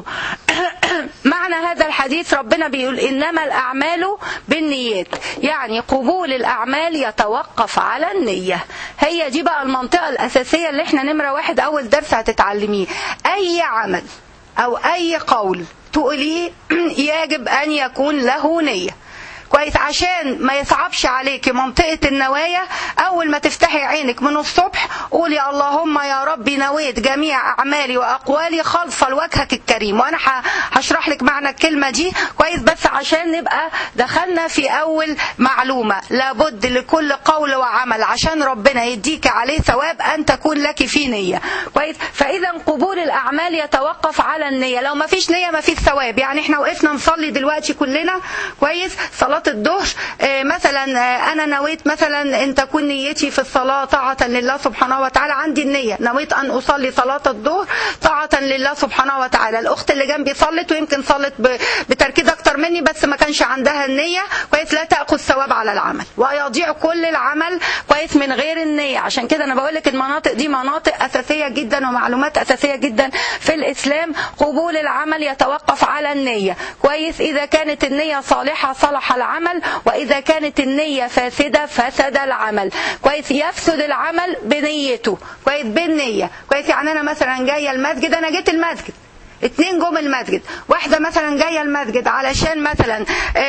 معنى هذا الحديث ربنا بيقول انما الاعمال بالنيات يعني قبول الاعمال يتوقف على النيه هي دي بقى المنطقه الاساسيه اللي احنا نمره واحد اول درس هتتعلميه اي عمل او اي قول تقوليه يجب ان يكون له نيه كويس عشان ما يصعبش عليك منطقة النوايا أول ما تفتحي عينك من الصبح قولي اللهم يا ربي نويت جميع أعمالي وأقوالي خالصة لوجهك الكريم وأنا هشرح لك معنى الكلمة دي كويس بس عشان نبقى دخلنا في أول معلومة لابد لكل قول وعمل عشان ربنا يديك عليه ثواب أن تكون لك فيه نية كويس فإذا قبول الأعمال يتوقف على النية لو ما فيش نية ما فيش ثواب يعني احنا وقفنا نصلي دلوقتي كلنا كويس صلاة الظهر مثلا انا نويت مثلا ان تكون نيتي في الصلاه طاعه لله سبحانه وتعالى عندي النيه نويت ان اصلي صلاه الظهر طاعه لله سبحانه وتعالى الاخت اللي جنبي صلت ويمكن صلت بتركيز اكتر مني بس ما كانش عندها النيه كويس لا تاخذ ثواب على العمل ويضيع كل العمل كويس من غير النيه عشان كده انا بقول لك المناطق دي مناطق اساسيه جدا ومعلومات اساسيه جدا في الاسلام قبول العمل يتوقف على النيه كويس اذا كانت النيه صالحه صلح العمل العمل واذا كانت النيه فاسده فسد العمل كويس يفسد العمل بنيته كويس بالنيه كويس يعني انا مثلا جايه المسجد انا جيت المسجد اتنين جم المسجد واحدة مثلا جاية المسجد علشان مثلا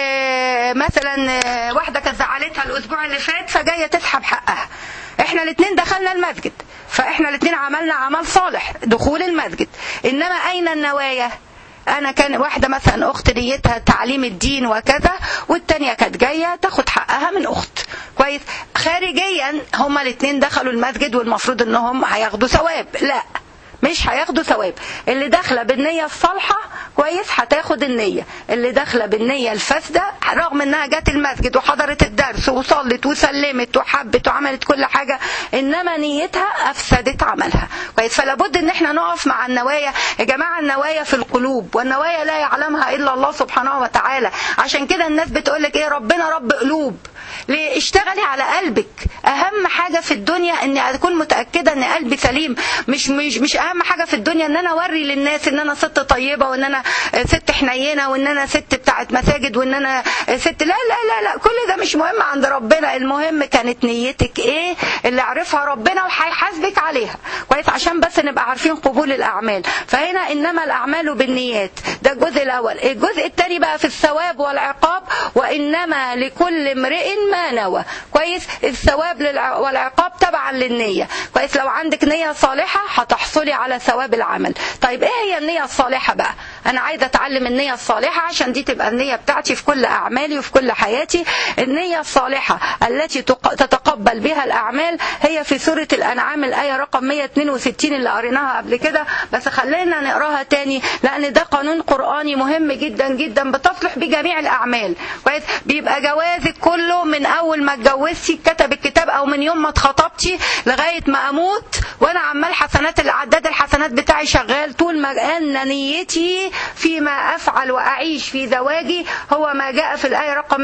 آه مثلا آه واحدة كانت زعلتها الأسبوع اللي فات فجاية تسحب حقها احنا الاتنين دخلنا المسجد فاحنا الاتنين عملنا عمل صالح دخول المسجد انما اين النوايا انا كان واحده مثلا اخت نيتها تعليم الدين وكذا والتانيه كانت جايه تاخد حقها من اخت كويس خارجيا هما الاثنين دخلوا المسجد والمفروض انهم هياخدوا ثواب لا مش هياخدوا ثواب اللي داخله بالنيه الصالحه كويس هتاخد النيه اللي داخله بالنيه الفاسده رغم انها جت المسجد وحضرت الدرس وصلت وسلمت وحبت وعملت كل حاجه انما نيتها افسدت عملها كويس فلا بد ان احنا نقف مع النوايا يا جماعه النوايا في القلوب والنوايا لا يعلمها الا الله سبحانه وتعالى عشان كده الناس بتقول لك ايه ربنا رب قلوب ليه اشتغلي على قلبك اهم حاجه في الدنيا اني اكون متاكده ان قلبي سليم مش مش مش اهم حاجه في الدنيا ان انا اوري للناس ان انا ست طيبه وان انا ست حنينه وان انا ست بتاعت مساجد وان انا ست لا لا لا لا كل ده مش مهم عند ربنا المهم كانت نيتك ايه اللي عرفها ربنا وهيحاسبك عليها كويس عشان بس نبقى عارفين قبول الاعمال فهنا انما الاعمال بالنيات ده الجزء الاول الجزء الثاني بقى في الثواب والعقاب وانما لكل امرئ ما نوى كويس الثواب والعقاب تبعا للنيه كويس لو عندك نيه صالحه هتحصلي على ثواب العمل طيب ايه هي النيه الصالحه بقى انا عايزه اتعلم النيه الصالحه عشان دي تبقى النيه بتاعتي في كل اعمالي وفي كل حياتي النيه الصالحه التي تتقبل بها الاعمال هي في سوره الانعام الايه رقم 162 اللي قريناها قبل كده بس خلينا نقراها تاني لان ده قانون قراني مهم جدا جدا بتصلح بجميع الاعمال كويس بيبقى جوازك كله من اول ما اتجوزتي كتب الكتاب او من يوم ما اتخطبتي لغايه ما اموت وانا عمال حسنات عداد الحسنات بتاعي شغال طول ما ان نيتي فيما افعل واعيش في زواجي هو ما جاء في الايه رقم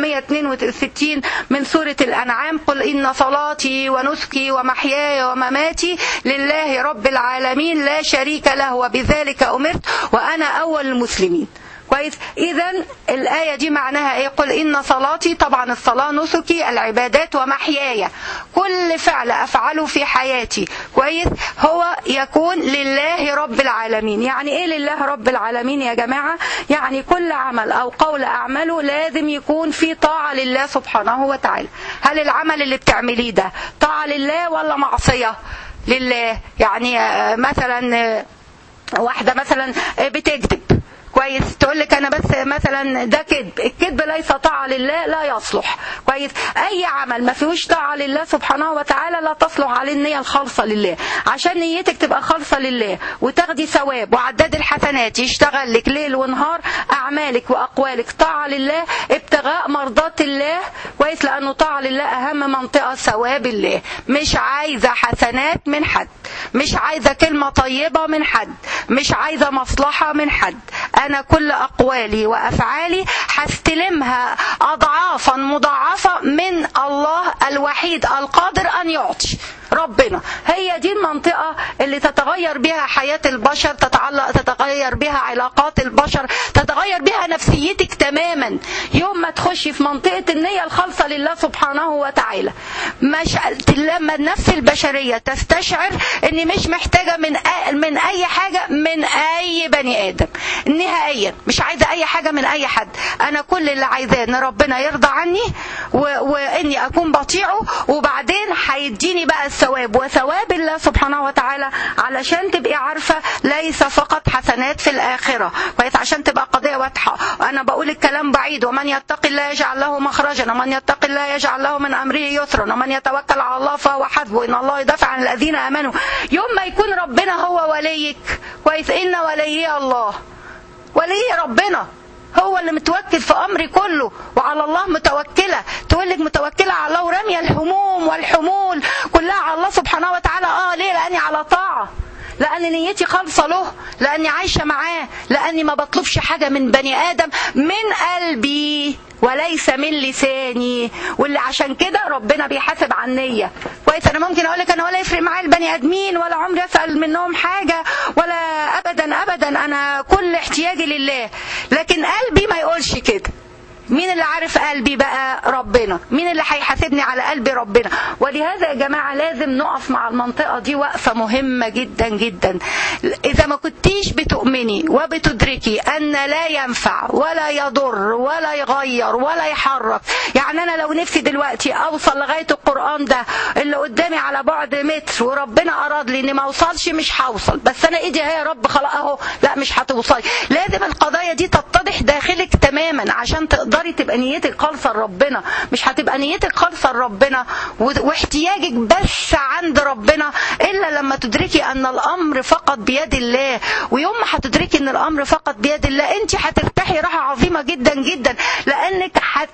162 من سوره الانعام قل ان صلاتي ونسكي ومحياي ومماتي لله رب العالمين لا شريك له وبذلك امرت وانا اول المسلمين كويس اذا الايه دي معناها ايه قل ان صلاتي طبعا الصلاه نسكي العبادات ومحياي كل فعل افعله في حياتي كويس هو يكون لله رب العالمين يعني ايه لله رب العالمين يا جماعه يعني كل عمل او قول اعمله لازم يكون في طاعه لله سبحانه وتعالى هل العمل اللي بتعمليه ده طاعه لله ولا معصيه لله يعني مثلا واحده مثلا بتكذب كويس تقول لك انا بس مثلا ده كذب الكذب ليس طاعه لله لا يصلح كويس اي عمل ما فيهوش طاعه لله سبحانه وتعالى لا تصلح عليه النيه الخالصه لله عشان نيتك تبقى خالصه لله وتاخدي ثواب وعداد الحسنات يشتغل لك ليل ونهار اعمالك واقوالك طاعه لله ابتغاء مرضات الله كويس لانه طاعه لله اهم منطقه ثواب الله مش عايزه حسنات من حد مش عايزه كلمه طيبه من حد مش عايزه مصلحه من حد انا انا كل اقوالي وافعالي هستلمها اضعافا مضاعفه من الله الوحيد القادر ان يعطي ربنا هي دي المنطقة اللي تتغير بها حياة البشر تتعلق تتغير بها علاقات البشر تتغير بها نفسيتك تماما يوم ما تخشي في منطقة النية الخالصة لله سبحانه وتعالى مش لما النفس البشرية تستشعر اني مش محتاجة من من اي حاجة من اي بني ادم نهائيا مش عايزة اي حاجة من اي حد انا كل اللي عايزاه ان ربنا يرضى عني و... واني اكون بطيعه وبعدين هيديني بقى الثواب وثواب الله سبحانه وتعالى علشان تبقي عارفة ليس فقط حسنات في الآخرة كويس عشان تبقى قضية واضحة أنا بقول الكلام بعيد ومن يتق الله يجعل له مخرجا ومن يتق الله يجعل له من أمره يسرا ومن يتوكل على الله فهو حسبه إن الله يدافع عن الذين آمنوا يوم ما يكون ربنا هو وليك كويس إن وليي الله ولي ربنا هو اللي متوكل في امري كله وعلى الله متوكله تقول لك متوكله على الله وراميه الهموم والحمول كلها على الله سبحانه وتعالى اه ليه لاني على طاعه لان نيتي خالصه له لاني عايشه معاه لاني ما بطلبش حاجه من بني ادم من قلبي وليس من لساني واللي عشان كده ربنا بيحاسب عن نية كويس انا ممكن اقول لك انا ولا يفرق معايا البني ادمين ولا عمري اسال منهم حاجه ولا ابدا ابدا انا كل احتياجي لله لكن قلبي ما يقولش كده مين اللي عارف قلبي بقى ربنا مين اللي هيحاسبني على قلبي ربنا ولهذا يا جماعة لازم نقف مع المنطقة دي وقفة مهمة جدا جدا إذا ما كنتيش بتؤمني وبتدركي أن لا ينفع ولا يضر ولا يغير ولا يحرك يعني أنا لو نفسي دلوقتي أوصل لغاية القرآن ده اللي قدامي على بعد متر وربنا أراد لي إني ما أوصلش مش هوصل بس أنا إيدي هي يا رب خلاص أهو لا مش هتوصلي لازم القضايا دي تتضح داخلك تماما عشان تقدر تقدري تبقى نيتك خالصه لربنا مش هتبقى نيتك خالصه لربنا واحتياجك بس عند ربنا الا لما تدركي ان الامر فقط بيد الله ويوم ما هتدركي ان الامر فقط بيد الله انت هترتاحي راحه عظيمه جدا جدا لانك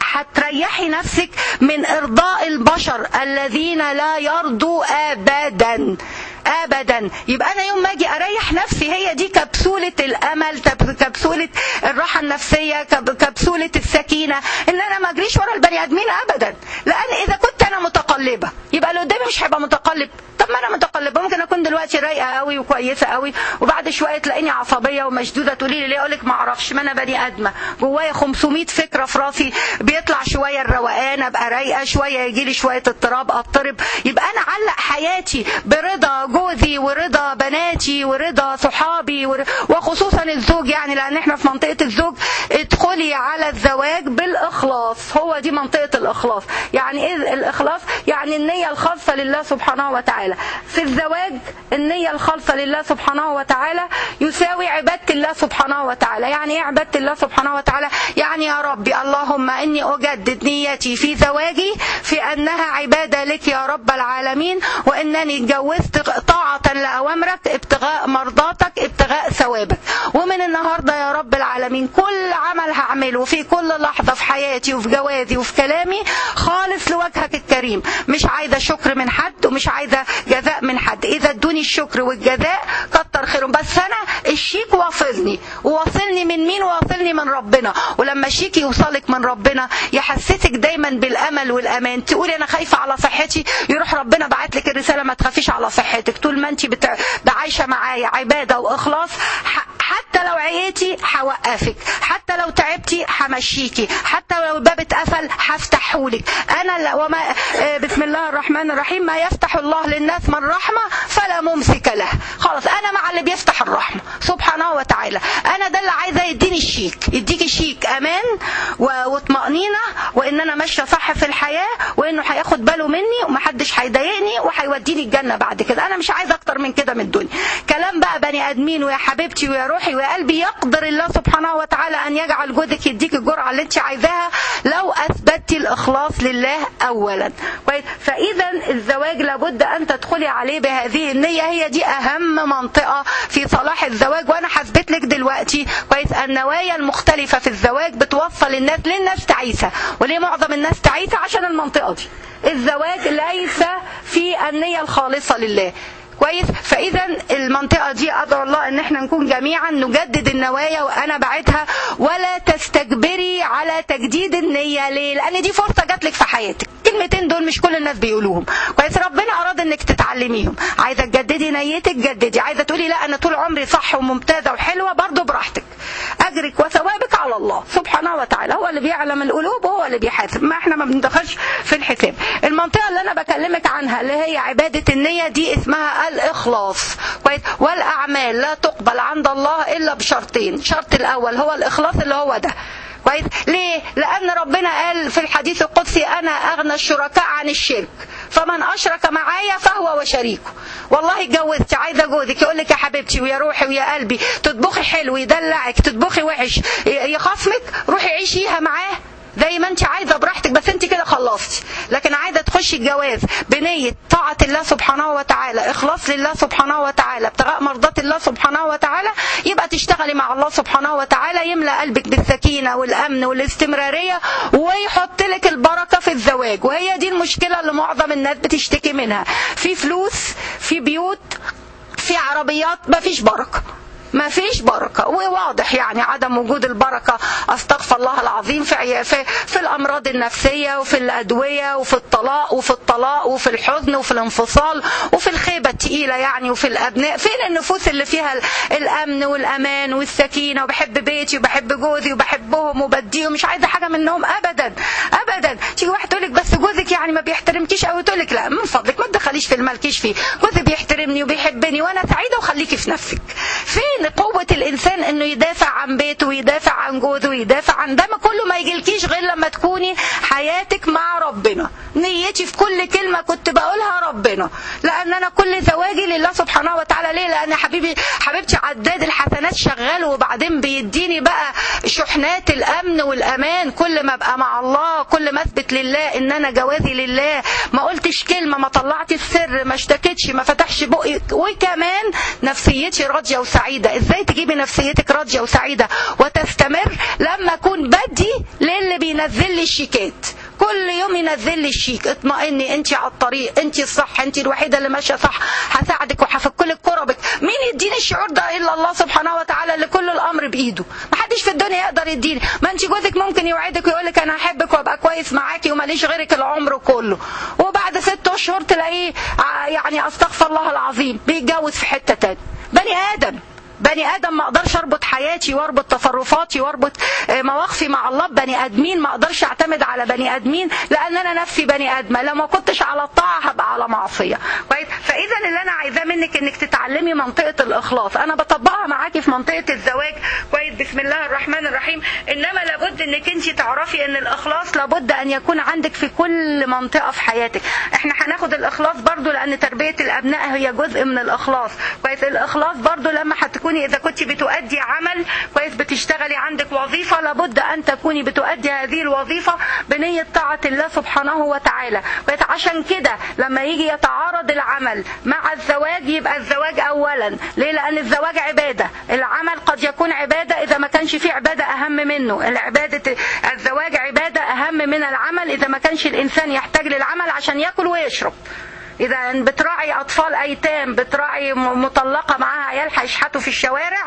هتريحي نفسك من ارضاء البشر الذين لا يرضوا ابدا ابدا يبقى انا يوم ما اجي اريح نفسي هي دي كبسوله الامل كبسوله الراحه النفسيه كبسوله السكينه ان انا ما اجريش ورا البني ادمين ابدا لان اذا كنت انا متقلبه يبقى اللي قدامي مش هيبقى متقلب طب ما انا متقلبه ممكن اكون دلوقتي رايقه قوي وكويسه قوي وبعد شويه تلاقيني عصبيه ومشدوده تقولي لي ليه اقول لك ما اعرفش ما انا بني ادمه جوايا 500 فكره في راسي بيطلع شويه الروقان ابقى رايقه شويه يجي لي شويه اضطراب اضطرب يبقى انا علق حياتي برضا جوزي ورضا بناتي ورضا صحابي ور... وخصوصا الزوج يعني لان احنا في منطقه الزوج ادخلي على الزواج بالاخلاص هو دي منطقه الاخلاص يعني ايه الاخلاص يعني النيه الخاصه لله سبحانه وتعالى في الزواج النيه الخالصه لله سبحانه وتعالى يساوي عباده الله سبحانه وتعالى يعني ايه عباده الله سبحانه وتعالى يعني يا ربي اللهم اني اجدد نيتي في زواجي في انها عباده لك يا رب العالمين وانني اتجوزت طاعة لأوامرك ابتغاء مرضاتك ابتغاء ثوابك ومن النهاردة يا رب العالمين كل عمل هعمله في كل لحظة في حياتي وفي جوازي وفي كلامي خالص لوجهك الكريم مش عايزة شكر من حد ومش عايزة جزاء من حد إذا ادوني الشكر والجزاء كتر خيرهم بس أنا الشيك واصلني وواصلني من مين واصلني من ربنا ولما الشيك يوصلك من ربنا يحسسك دايما بالأمل والأمان تقولي أنا خايفة على صحتي يروح ربنا بعت لك الرسالة ما تخافيش على صحتك طول ما انت بتع... عايشه معايا عباده واخلاص ح... حتى لو عييتي هوقفك حتى لو تعبتي همشيكي حتى لو الباب اتقفل هفتحهولك انا لا وما بسم الله الرحمن الرحيم ما يفتح الله للناس من رحمه فلا ممسك له خلاص انا مع اللي بيفتح الرحمه سبحانه وتعالى انا ده اللي عايزه يديني الشيك يديكي شيك امان وطمانينه وان انا ماشيه صح في الحياه وانه هياخد باله مني ومحدش هيضايقني وهيوديني الجنه بعد كده انا مش عايزه اكتر من كده من الدنيا كلام بقى بني ادمين ويا حبيبتي ويا روحي ويا قلبي يقدر الله سبحانه وتعالى ان يجعل جوزك يديك الجرعه اللي انت عايزاها لو اثبتي الاخلاص لله اولا كويس فاذا الزواج لابد ان تدخلي عليه بهذه النيه هي دي اهم منطقه في صلاح الزواج وانا هثبت لك دلوقتي كويس النوايا المختلفه في الزواج بتوصل الناس للناس تعيسه وليه معظم الناس تعيسه عشان المنطقه دي الزواج ليس في النيه الخالصه لله كويس فاذا المنطقه دي ادعو الله ان احنا نكون جميعا نجدد النوايا وانا بعدها ولا تستكبري على تجديد النيه ليه لان دي فرصه جات لك في حياتك الكلمتين دول مش كل الناس بيقولوهم كويس ربنا اراد انك تتعلميهم عايزه تجددي نيتك جددي عايزه تقولي لا انا طول عمري صح وممتازه وحلوه برضه براحتك اجرك وثوابك على الله سبحانه وتعالى هو اللي بيعلم القلوب وهو اللي بيحاسب ما احنا ما بندخلش في الحساب المنطقه اللي انا بكلمك عنها اللي هي عباده النيه دي اسمها الاخلاص كويس والاعمال لا تقبل عند الله الا بشرطين الشرط الاول هو الاخلاص اللي هو ده كويس ليه لان ربنا قال في الحديث القدسي انا اغنى الشركاء عن الشرك فمن اشرك معايا فهو وشريكه والله اتجوزتي عايزه جوزك يقول لك يا حبيبتي ويا روحي ويا قلبي تطبخي حلو يدلعك تطبخي وحش يخصمك روحي عيشيها معاه زي ما انت عايزه براحتك بس انت كده خلصتي لكن عايزه تخشي الجواز بنيه طاعه الله سبحانه وتعالى اخلاص لله سبحانه وتعالى ابتغاء مرضات الله سبحانه وتعالى يبقى تشتغلي مع الله سبحانه وتعالى يملى قلبك بالسكينه والامن والاستمراريه ويحط لك البركه في الزواج وهي دي المشكله اللي معظم الناس بتشتكي منها في فلوس في بيوت في عربيات مفيش بركه ما فيش بركة وواضح يعني عدم وجود البركة استغفر الله العظيم في, في, في الأمراض النفسية وفي الأدوية وفي الطلاق وفي الطلاق وفي الحزن وفي الانفصال وفي الخيبة التقيلة يعني وفي الأبناء فين النفوس اللي فيها الأمن والأمان والسكينة وبحب بيتي وبحب جوزي وبحبهم وبديهم مش عايزة حاجة منهم أبدا أبدا تيجي واحد تقول لك بس جوزك يعني ما بيحترمكيش أو تقول لك لا من فضلك ما تدخليش في المالكيش فيه جوزي بيحترمني وبيحبني وأنا سعيدة وخليكي في نفسك فين فين قوة الإنسان إنه يدافع عن بيته ويدافع عن جوزه ويدافع عن ده ما كله ما يجيلكيش غير لما تكوني حياتك مع ربنا نيتي في كل كلمة كنت بقولها ربنا لأن أنا كل زواجي لله سبحانه وتعالى ليه لأن حبيبي حبيبتي عداد الحسنات شغال وبعدين بيديني بقى شحنات الأمن والأمان كل ما أبقى مع الله كل ما أثبت لله إن أنا جوازي لله ما قلتش كلمة ما طلعت السر ما اشتكتش ما فتحش بقي وكمان نفسيتي راضية وسعيدة ازاي تجيبي نفسيتك راضيه وسعيده وتستمر لما اكون بدي للي بينزل لي الشيكات كل يوم ينزل لي الشيك اطمئني انت على الطريق انت الصح انت الوحيده اللي ماشيه صح هساعدك وهفك لك كربك مين يديني الشعور ده الا الله سبحانه وتعالى اللي كل الامر بايده ما حدش في الدنيا يقدر يديني ما انت جوزك ممكن يوعدك ويقول لك انا هحبك وابقى كويس معاكي وماليش غيرك العمر كله وبعد ست اشهر تلاقيه يعني استغفر الله العظيم بيتجوز في حته تاني بني ادم بني ادم ما اقدرش اربط حياتي واربط تصرفاتي واربط مواقفي مع الله بني ادمين ما اقدرش اعتمد على بني ادمين لان انا نفسي بني ادمه لو ما كنتش على الطاعه هبقى على معصيه كويس فاذا اللي انا عايزاه منك انك تتعلمي منطقه الاخلاص انا بطبقها معاكي في منطقه الزواج كويس بسم الله الرحمن الرحيم انما لابد انك انت تعرفي ان الاخلاص لابد ان يكون عندك في كل منطقه في حياتك احنا هناخد الاخلاص برضو لان تربيه الابناء هي جزء من الاخلاص كويس الاخلاص برضو لما هتكون تكوني إذا كنت بتؤدي عمل كويس بتشتغلي عندك وظيفة لابد أن تكوني بتؤدي هذه الوظيفة بنية طاعة الله سبحانه وتعالى كويس عشان كده لما يجي يتعارض العمل مع الزواج يبقى الزواج أولا ليه لأن الزواج عبادة العمل قد يكون عبادة إذا ما كانش فيه عبادة أهم منه العبادة الزواج عبادة أهم من العمل إذا ما كانش الإنسان يحتاج للعمل عشان يأكل ويشرب اذا بتراعي اطفال ايتام بتراعي مطلقه معاها عيال هيشحتوا في الشوارع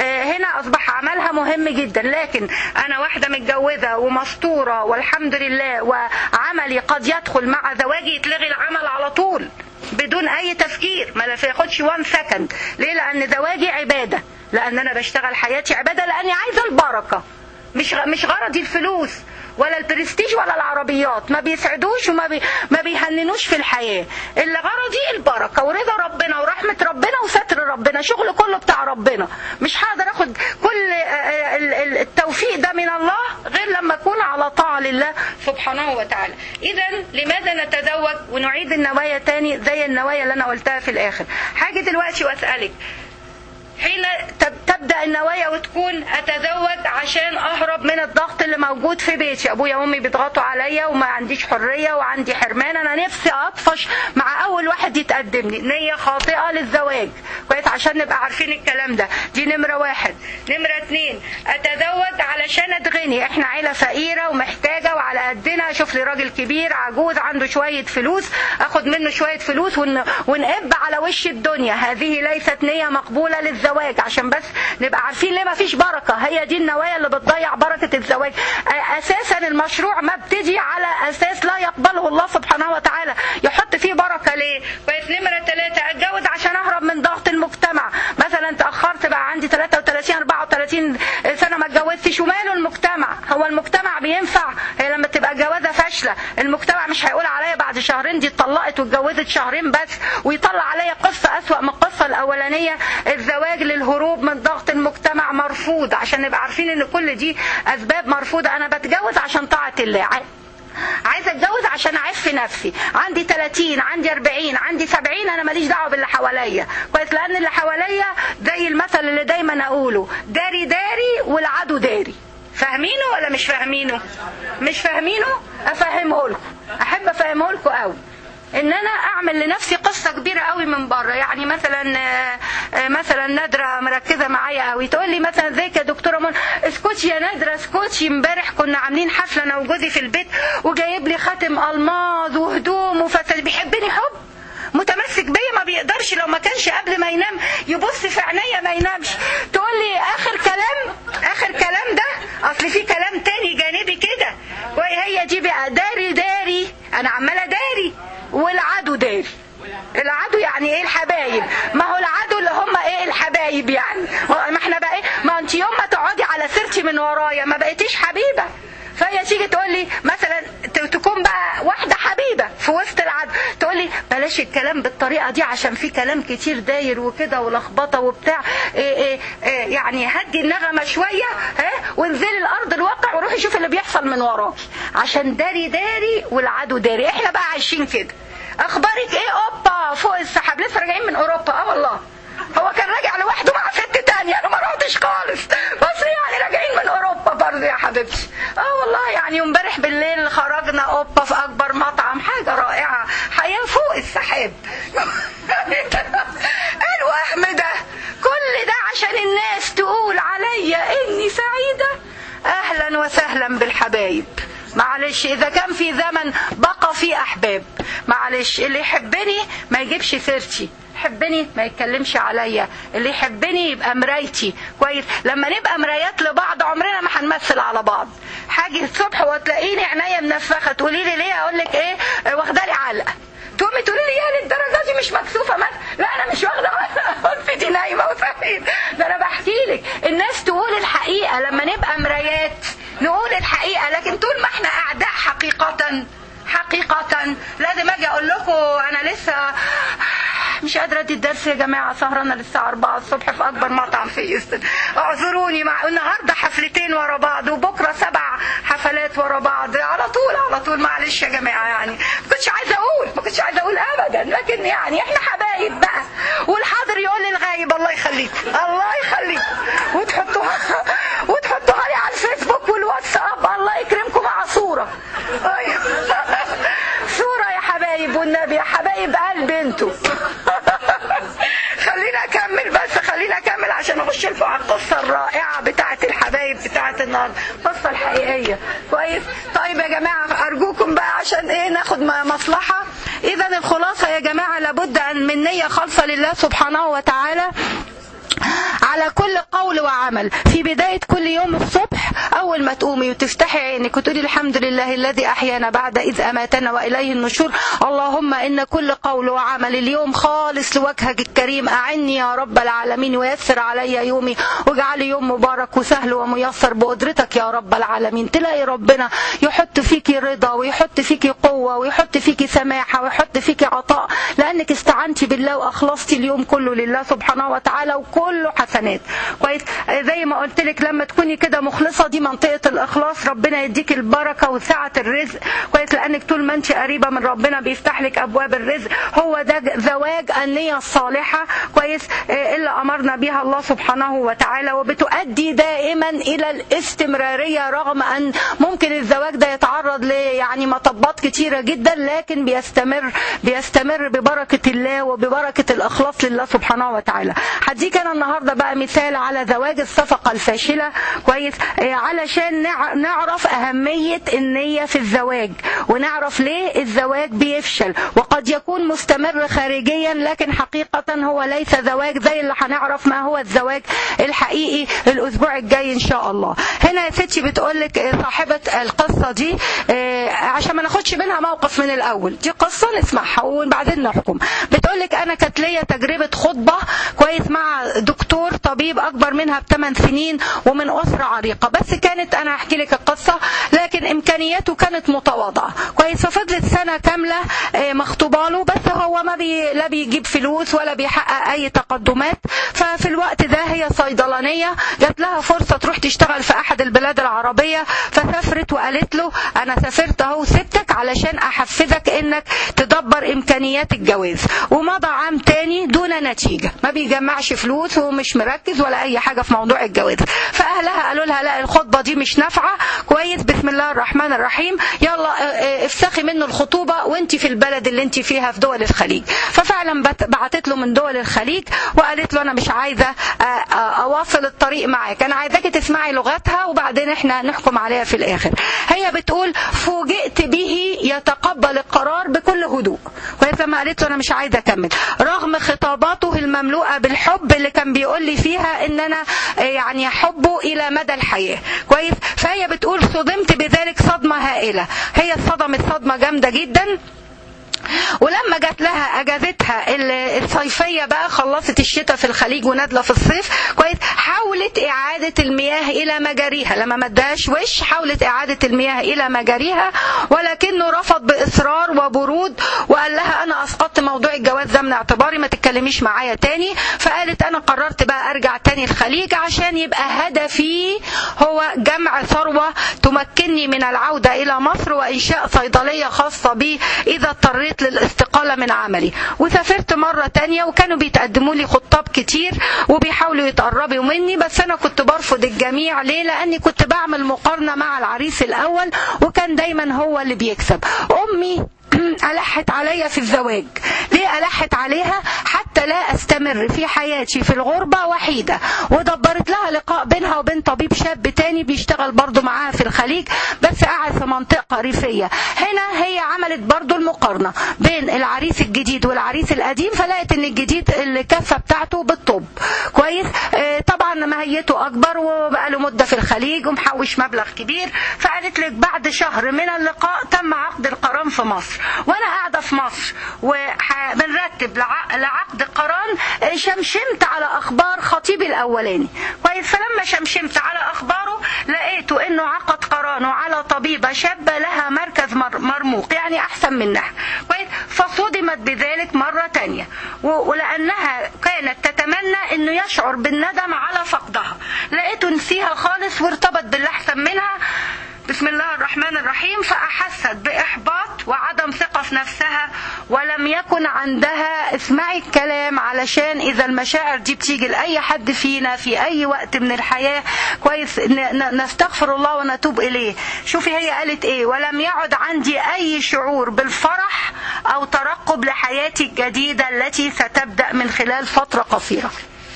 هنا اصبح عملها مهم جدا لكن انا واحده متجوزه ومستوره والحمد لله وعملي قد يدخل مع زواجي يتلغي العمل على طول بدون اي تفكير ما ياخدش وان سكند ليه لان زواجي عباده لان انا بشتغل حياتي عباده لاني عايزه البركه مش مش غرضي الفلوس ولا البرستيج ولا العربيات ما بيسعدوش وما بي ما بيهننوش في الحياه اللي غرضي البركه ورضا ربنا ورحمه ربنا وستر ربنا شغل كله بتاع ربنا مش هقدر اخد كل التوفيق ده من الله غير لما اكون على طاعه لله سبحانه وتعالى اذا لماذا نتزوج ونعيد النوايا تاني زي النوايا اللي انا قلتها في الاخر حاجه دلوقتي واسالك حين تبدا النوايا وتكون اتزوج عشان اهرب من الضغط اللي موجود في بيتي ابويا وامي بيضغطوا عليا وما عنديش حريه وعندي حرمان انا نفسي اطفش مع اول واحد يتقدم لي نيه خاطئه للزواج كويس كويس عشان نبقى عارفين الكلام ده دي نمرة واحد نمرة اتنين اتزوج علشان اتغني احنا عيلة فقيرة ومحتاجة وعلى قدنا اشوف لي راجل كبير عجوز عنده شوية فلوس اخد منه شوية فلوس ون... ونقب على وش الدنيا هذه ليست نية مقبولة للزواج عشان بس نبقى عارفين ليه ما فيش بركة هي دي النوايا اللي بتضيع بركة الزواج اساسا المشروع مبتدي على اساس لا يقبله الله سبحانه وتعالى يحط فيه بركة ليه كويس نمرة ثلاثة اتجوز عشان اهرب من ضغط المجتمع مثلا تأخرت بقى عندي 33 34 سنة ما اتجوزتش وماله المجتمع هو المجتمع بينفع هي لما تبقى جوازة فاشلة المجتمع مش هيقول عليا بعد شهرين دي اتطلقت واتجوزت شهرين بس ويطلع عليا قصة أسوأ من القصة الأولانية الزواج للهروب من ضغط المجتمع مرفوض عشان نبقى عارفين ان كل دي أسباب مرفوضة أنا بتجوز عشان طاعة الله عايزه اتجوز عشان اعف نفسي عندي 30 عندي 40 عندي 70 انا ماليش دعوه باللي حواليا كويس لان اللي حواليا زي المثل اللي دايما اقوله داري داري والعدو داري فاهمينه ولا مش فاهمينه مش فاهمينه افهمه لكم احب افهمه لكم قوي ان انا اعمل لنفسي قصه كبيره قوي من بره يعني مثلا مثلا نادره مركزه معايا قوي تقول لي مثلا ازيك يا دكتوره من اسكتي يا نادره اسكتي امبارح كنا عاملين حفله انا وجوزي في البيت وجايب لي خاتم الماظ وهدوم وفساد بيحبني حب متمسك بيا ما بيقدرش لو ما كانش قبل ما ينام يبص في عينيا ما ينامش تقول لي اخر كلام اخر كلام ده اصل في كلام تاني جانبي كده وهي دي بقى داري داري انا عماله داري والعدو داري العدو يعني ايه الحبايب ما هو العدو اللي هم ايه الحبايب يعني ما احنا بقى ايه ما انت يوم ما تقعدي على سيرتي من ورايا ما بقيتيش حبيبه فهي تيجي تقول لي مثلا تكون بقى واحده حبيبه في وسط العدو تقول لي بلاش الكلام بالطريقه دي عشان في كلام كتير داير وكده ولخبطه وبتاع إيه إيه إيه يعني هدي النغمه شويه ها وانزلي الارض الواقع وروحي شوفي اللي بيحصل من وراكي عشان داري داري والعدو داري احنا بقى عايشين كده اخبارك ايه اوبا فوق السحاب لسه راجعين من اوروبا اه والله هو كان راجع لوحده مع ست تانية انا ما رحتش خالص بس يعني راجعين من اوروبا برضه يا حبيبتي اه والله يعني امبارح بالليل خرجنا اوبا في اكبر مطعم حاجه رائعه حياه فوق السحاب الوهم ده كل ده عشان الناس تقول عليا اني سعيده اهلا وسهلا بالحبايب معلش اذا كان في زمن بقى في احباب معلش اللي يحبني ما يجيبش سيرتي يحبني ما يتكلمش عليا اللي يحبني يبقى مرايتي كويس لما نبقى مرايات لبعض عمرنا ما هنمثل على بعض حاجه الصبح وتلاقيني عينيا منفخه تقولي لي ليه اقول لك ايه واخده لي علقه تقومي تقولي لي يا للدرجه دي مش مكسوفه ما لا انا مش واخده قلت دي نايمه وسعيد ده انا بحكي لك الناس تقول الحقيقه لما نبقى مرايات نقول الحقيقه لكن طول ما احنا اعداء حقيقه حقيقة لازم اجي اقول لكم انا لسه مش قادرة ادي الدرس يا جماعة سهرانة للساعة 4 الصبح في اكبر مطعم في يوستن اعذروني مع النهاردة حفلتين ورا بعض وبكرة سبع حفلات ورا بعض على طول على طول معلش يا جماعة يعني ما كنتش عايزة اقول ما كنتش عايزة اقول ابدا لكن يعني احنا حبايب بقى والحاضر يقول لي الغايب الله يخليك الله يخليك وتحطوها وتحطوها لي على الفيسبوك والواتساب الله يكرمكم مع صورة أيوه. صورة يا حبايب والنبي يا حبايب قلب انتوا خلينا اكمل بس خلينا اكمل عشان اخش لكم على القصه الرائعه بتاعه الحبايب بتاعه النهارده القصه الحقيقيه كويس طيب يا جماعه ارجوكم بقى عشان ايه ناخد مصلحه اذا الخلاصه يا جماعه لابد ان من نيه خالصه لله سبحانه وتعالى على كل قول وعمل في بداية كل يوم الصبح أول ما تقومي وتفتحي عينك وتقولي الحمد لله الذي أحيانا بعد إذ أماتنا وإليه النشور اللهم إن كل قول وعمل اليوم خالص لوجهك الكريم أعني يا رب العالمين ويسر علي يومي واجعل يوم مبارك وسهل وميسر بقدرتك يا رب العالمين تلاقي ربنا يحط فيكي رضا ويحط فيكي قوة ويحط فيكي سماحة ويحط فيكي عطاء لأنك استعنتي بالله وأخلصتي اليوم كله لله سبحانه وتعالى وكل كله حسنات كويس زي ما قلت لك لما تكوني كده مخلصه القصه دي منطقه الاخلاص ربنا يديك البركه وسعه الرزق كويس لانك طول ما انت قريبه من ربنا بيفتح لك ابواب الرزق هو ده زواج النيه الصالحه كويس آه، اللي امرنا بها الله سبحانه وتعالى وبتؤدي دائما الى الاستمراريه رغم ان ممكن الزواج ده يتعرض ل يعني مطبات كتيره جدا لكن بيستمر بيستمر ببركه الله وببركه الاخلاص لله سبحانه وتعالى هديك انا النهارده بقى مثال على زواج الصفقه الفاشله كويس آه، علشان نع- نعرف اهميه النيه في الزواج ونعرف ليه الزواج بيفشل وقد يكون مستمر خارجيا لكن حقيقه هو ليس زواج زي اللي هنعرف ما هو الزواج الحقيقي الاسبوع الجاي ان شاء الله هنا يا ستي بتقول لك صاحبه القصه دي آه، عشان ما ناخدش منها موقف من الاول دي قصه نسمعها وبعدين نحكم بتقول لك انا كانت ليا تجربه خطبه كويس مع دكتور طبيب اكبر منها بثمان سنين ومن اسره عريقه بس كانت انا هحكي لك القصه لكن امكانياته كانت متواضعه كويس ففضلت سنه كامله آه، مخطوبه له بس هو ما بي لا بيجيب فلوس ولا بيحقق اي تقدمات ففي الوقت ده هي صيدلانيه جات لها فرصه تروح تشتغل في احد البلاد العربيه فسافرت وقالت له انا سافرت اهو سبتك علشان احفزك انك تدبر امكانيات الجواز ومضى عام تاني دون نتيجه ما بيجمعش فلوس ومش مركز ولا اي حاجه في موضوع الجواز فاهلها قالوا لها لا الخطبه دي مش نافعه كويس بسم الله الرحمن الرحيم يلا اه، اه، افسخي منه الخطوبه وانت في البلد اللي انت فيها في دول الخليج ففعلا بت- بعتت له من دول الخليج وقالت له انا مش عايزه اه، اه، اواصل الطريق معاك انا عايزاكي تسمعي لغتها وبعدين احنا نحكم عليها في الاخر هي بتقول فوجئت به يتقبل القرار بكل هدوء وهي لما قالت له انا مش عايزه اكمل رغم خطاباته المملوءه بالحب اللي كان بيقول لي فيها ان انا اه، يعني احبه الى مدى الحياه كويس فهي بتقول صدمت بذلك صدمه هائله هي اتصدمت صدمه جامده جدا ولما جات لها اجازتها ال- الصيفيه بقى خلصت الشتاء في الخليج ونازله في الصيف كويس حاولت اعاده المياه الى مجاريها لما ما اداهاش وش حاولت اعاده المياه الى مجاريها ولكنه رفض باصرار وبرود وقال لها انا اسقطت موضوع الجواز ده من اعتباري ما تتكلميش معايا تاني فقالت انا قررت بقى ارجع تاني الخليج عشان يبقى هدفي هو جمع ثروه تمكنني من العوده الى مصر وانشاء صيدليه خاصه بي اذا اضطريت للاستقاله من عملي وسافرت مره تانية وكانوا بيتقدموا لي خطاب كتير وبيحاولوا يتقربوا مني بس انا كنت برفض الجميع ليه لاني كنت بعمل مقارنه مع العريس الاول وكان دايما هو اللي بيكسب امي ألحت عليا في الزواج ليه ألحت عليها حتى لا أستمر في حياتي في الغربة وحيدة ودبرت لها لقاء بينها وبين طبيب شاب تاني بيشتغل برضو معاها في الخليج بس قاعد في منطقة ريفية هنا هي عملت برضو المقارنة بين العريس الجديد والعريس القديم فلقت ان الجديد الكفة بتاعته بالطب كويس آه، طبعا ماهيته اكبر وبقى له مدة في الخليج ومحوش مبلغ كبير فقالت لك بعد شهر من اللقاء تم عقد القران في مصر وانا قاعده في مصر وبنرتب لعقد قران آه، شمشمت على اخبار خطيبي الاولاني كويس فلما شمشمت على اخباره لقيته انه عقد قرانه على طبيبه شابه لها مركز مر- مرموق يعني احسن منها كويس فصدمت بذلك مره تانية و- ولانها كانت تتمنى انه يشعر بالندم على فقدها لقيته نسيها خالص وارتبط باللي احسن منها بسم الله الرحمن الرحيم فأحست بإحباط وعدم ثقة في نفسها ولم يكن عندها اسمعي الكلام علشان إذا المشاعر دي بتيجي لأي حد فينا في أي وقت من الحياة كويس ن- ن- نستغفر الله ونتوب إليه شوفي هي قالت إيه ولم يعد عندي أي شعور بالفرح أو ترقب لحياتي الجديدة التي ستبدأ من خلال فترة قصيرة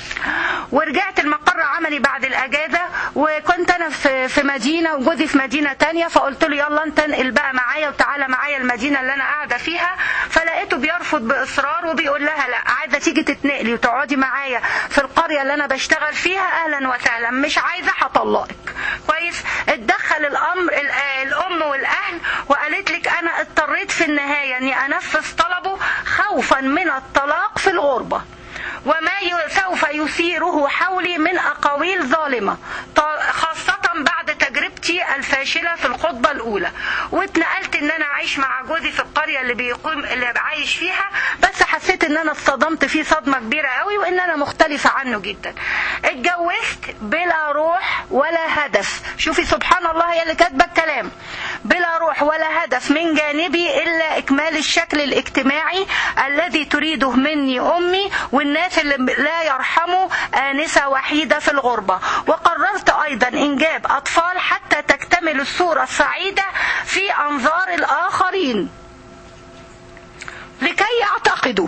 ورجعت المقر عملي بعد الاجازه وكنت انا في في مدينه وجوزي في مدينه تانية فقلت له يلا انت انقل بقى معايا وتعالى معايا المدينه اللي انا قاعده فيها فلقيته بيرفض باصرار وبيقول لها لا عايزه تيجي تتنقلي وتقعدي معايا في القريه اللي انا بشتغل فيها اهلا وسهلا مش عايزه هطلقك كويس اتدخل الامر ال- الام والاهل وقالت لك انا اضطريت في النهايه اني انفذ طلبه خوفا من الطلاق في الغربه وما ي- سوف يثيره حولي من أقاويل ظالمة ط- خاصة بعد تجربتي خطبتي الفاشلة في الخطبة الأولى واتنقلت إن أنا أعيش مع جوزي في القرية اللي بيقوم اللي عايش فيها بس حسيت إن أنا اتصدمت فيه صدمة كبيرة قوي وإن أنا مختلفة عنه جدا اتجوزت بلا روح ولا هدف شوفي سبحان الله هي اللي كاتبة الكلام بلا روح ولا هدف من جانبي إلا إكمال الشكل الاجتماعي الذي تريده مني أمي والناس اللي لا يرحموا آنسة وحيدة في الغربة وقررت أيضا إنجاب أطفال حتى تكتمل الصورة السعيدة في أنظار الآخرين لكي يعتقدوا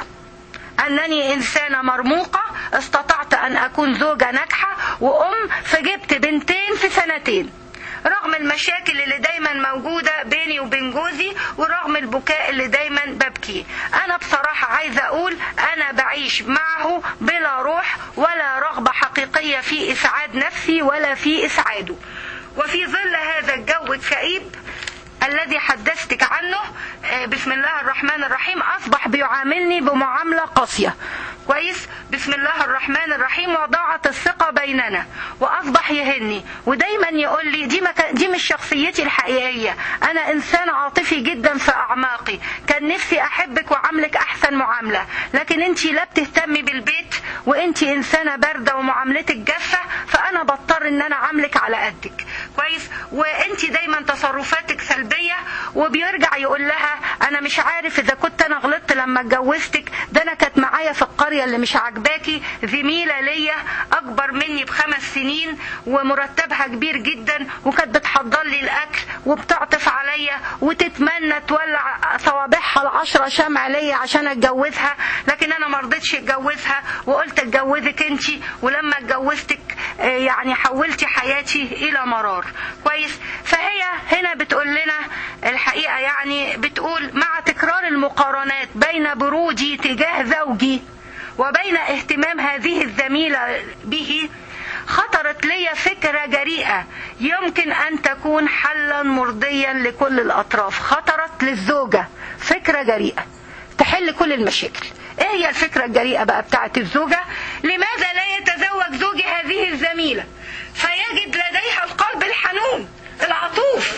أنني إنسانة مرموقة استطعت أن أكون زوجة ناجحة وأم فجبت بنتين في سنتين رغم المشاكل اللي دايما موجودة بيني وبين جوزي ورغم البكاء اللي دايما ببكي أنا بصراحة عايزة أقول أنا بعيش معه بلا روح ولا رغبة حقيقية في إسعاد نفسي ولا في إسعاده وفي ظل هذا الجو الكئيب الذي حدثتك عنه بسم الله الرحمن الرحيم أصبح بيعاملني بمعاملة قاسية كويس بسم الله الرحمن الرحيم وضاعت الثقة بيننا وأصبح يهني ودايما يقول لي دي, مك... دي مش شخصيتي الحقيقية أنا إنسان عاطفي جدا في أعماقي كان نفسي أحبك وعاملك أحسن معاملة لكن أنت لا بتهتمي بالبيت وأنت إنسانة باردة ومعاملتك جافة فأنا بضطر إن أنا أعاملك على قدك كويس وأنت دايما تصرفاتك سلبية وبيرجع يقول لها أنا مش عارف إذا كنت أنا غلطت لما اتجوزتك ده أنا كانت معايا في القرية اللي مش عاجباكي زميلة ليا أكبر مني بخمس سنين ومرتبها كبير جدا وكانت بتحضر لي الأكل وبتعطف عليا وتتمنى تولع صوابعها العشرة شمع ليا عشان اتجوزها لكن أنا مرضتش اتجوزها وقلت اتجوزك انت ولما اتجوزتك يعني حولتي حياتي إلى مرار كويس فهي هنا بتقول لنا الحقيقة يعني بتقول مع تكرار المقارنات بين برودي تجاه زوجي وبين اهتمام هذه الزميلة به خطرت لي فكرة جريئة يمكن أن تكون حلا مرضيا لكل الأطراف خطرت للزوجة فكرة جريئة تحل كل المشاكل ايه هي الفكرة الجريئة بقى بتاعت الزوجة لماذا لا يتزوج زوجي هذه الزميلة فيجد لديها القلب الحنون العطوف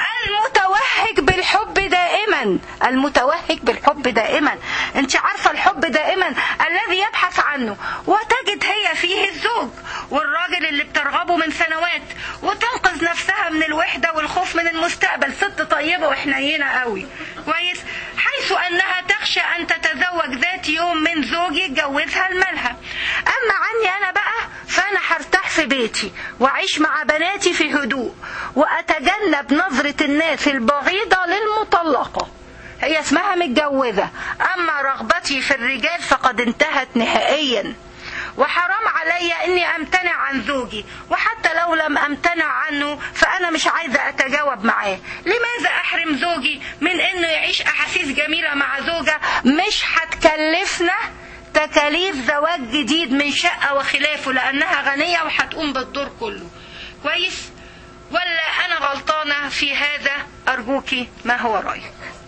المتوهج بالحب دائما المتوهج بالحب دائما انت عارفة الحب دائما الذي يبحث عنه وتجد هي فيه الزوج والراجل اللي بترغبه من سنوات وتنقذ نفسها من الوحدة والخوف من المستقبل ست طيبة وحنينة قوي كويس حيث انها تخشى ان تتزوج ذات يوم من زوج يتجوزها الملهى اما عني انا بقى فانا هرتاح في بيتي واعيش مع بناتي في هدوء واتجنب نظرة الناس البغيضة للمطلقة هي اسمها متجوزة اما رغبتي في الرجال فقد انتهت نهائيا وحرام علي اني امتنع عن زوجي وحتى لو لم امتنع عنه فانا مش عايزه اتجاوب معاه لماذا احرم زوجي من انه يعيش احاسيس جميله مع زوجه مش هتكلفنا تكاليف زواج جديد من شقه وخلافه لانها غنيه وهتقوم بالدور كله كويس ولا انا غلطانه في هذا ارجوكي ما هو رايك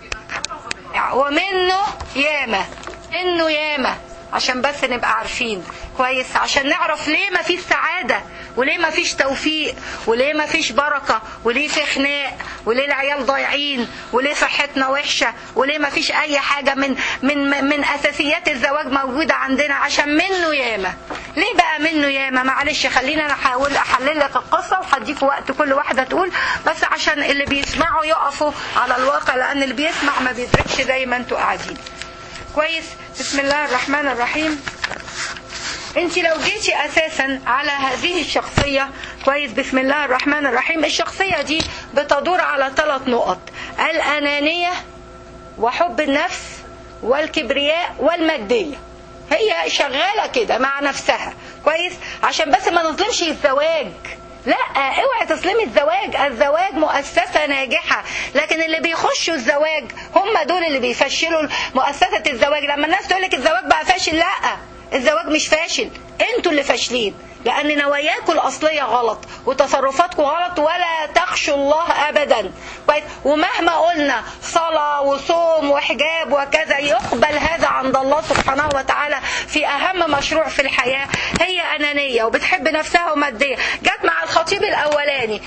ومنه ياما انه ياما عشان بس نبقى عارفين كويس عشان نعرف ليه ما فيش سعادة وليه ما فيش توفيق وليه ما فيش بركة وليه في خناق وليه العيال ضايعين وليه صحتنا وحشة وليه ما فيش أي حاجة من من من أساسيات الزواج موجودة عندنا عشان منه ياما ليه بقى منه ياما معلش خلينا أنا أحاول أحلل لك القصة وهديكوا وقت كل واحدة تقول بس عشان اللي بيسمعوا يقفوا على الواقع لأن اللي بيسمع ما بيدركش زي ما انتوا قاعدين كويس بسم الله الرحمن الرحيم انت لو جيتي اساسا على هذه الشخصية كويس بسم الله الرحمن الرحيم الشخصية دي بتدور على ثلاث نقط الانانية وحب النفس والكبرياء والمادية هي شغالة كده مع نفسها كويس عشان بس ما نظلمش الزواج لا اوعي تظلمي الزواج الزواج مؤسسة ناجحة لكن اللي بيخشوا الزواج هم دول اللي بيفشلوا مؤسسة الزواج لما الناس تقول لك الزواج بقى فاشل لا الزواج مش فاشل انتوا اللي فاشلين لان نواياكم الاصليه غلط وتصرفاتكم غلط ولا تخشوا الله ابدا كويس ومهما قلنا صلاه وصوم وحجاب وكذا يقبل هذا عند الله سبحانه وتعالى في اهم مشروع في الحياه هي انانيه وبتحب نفسها وماديه جت مع الخطيب الاولاني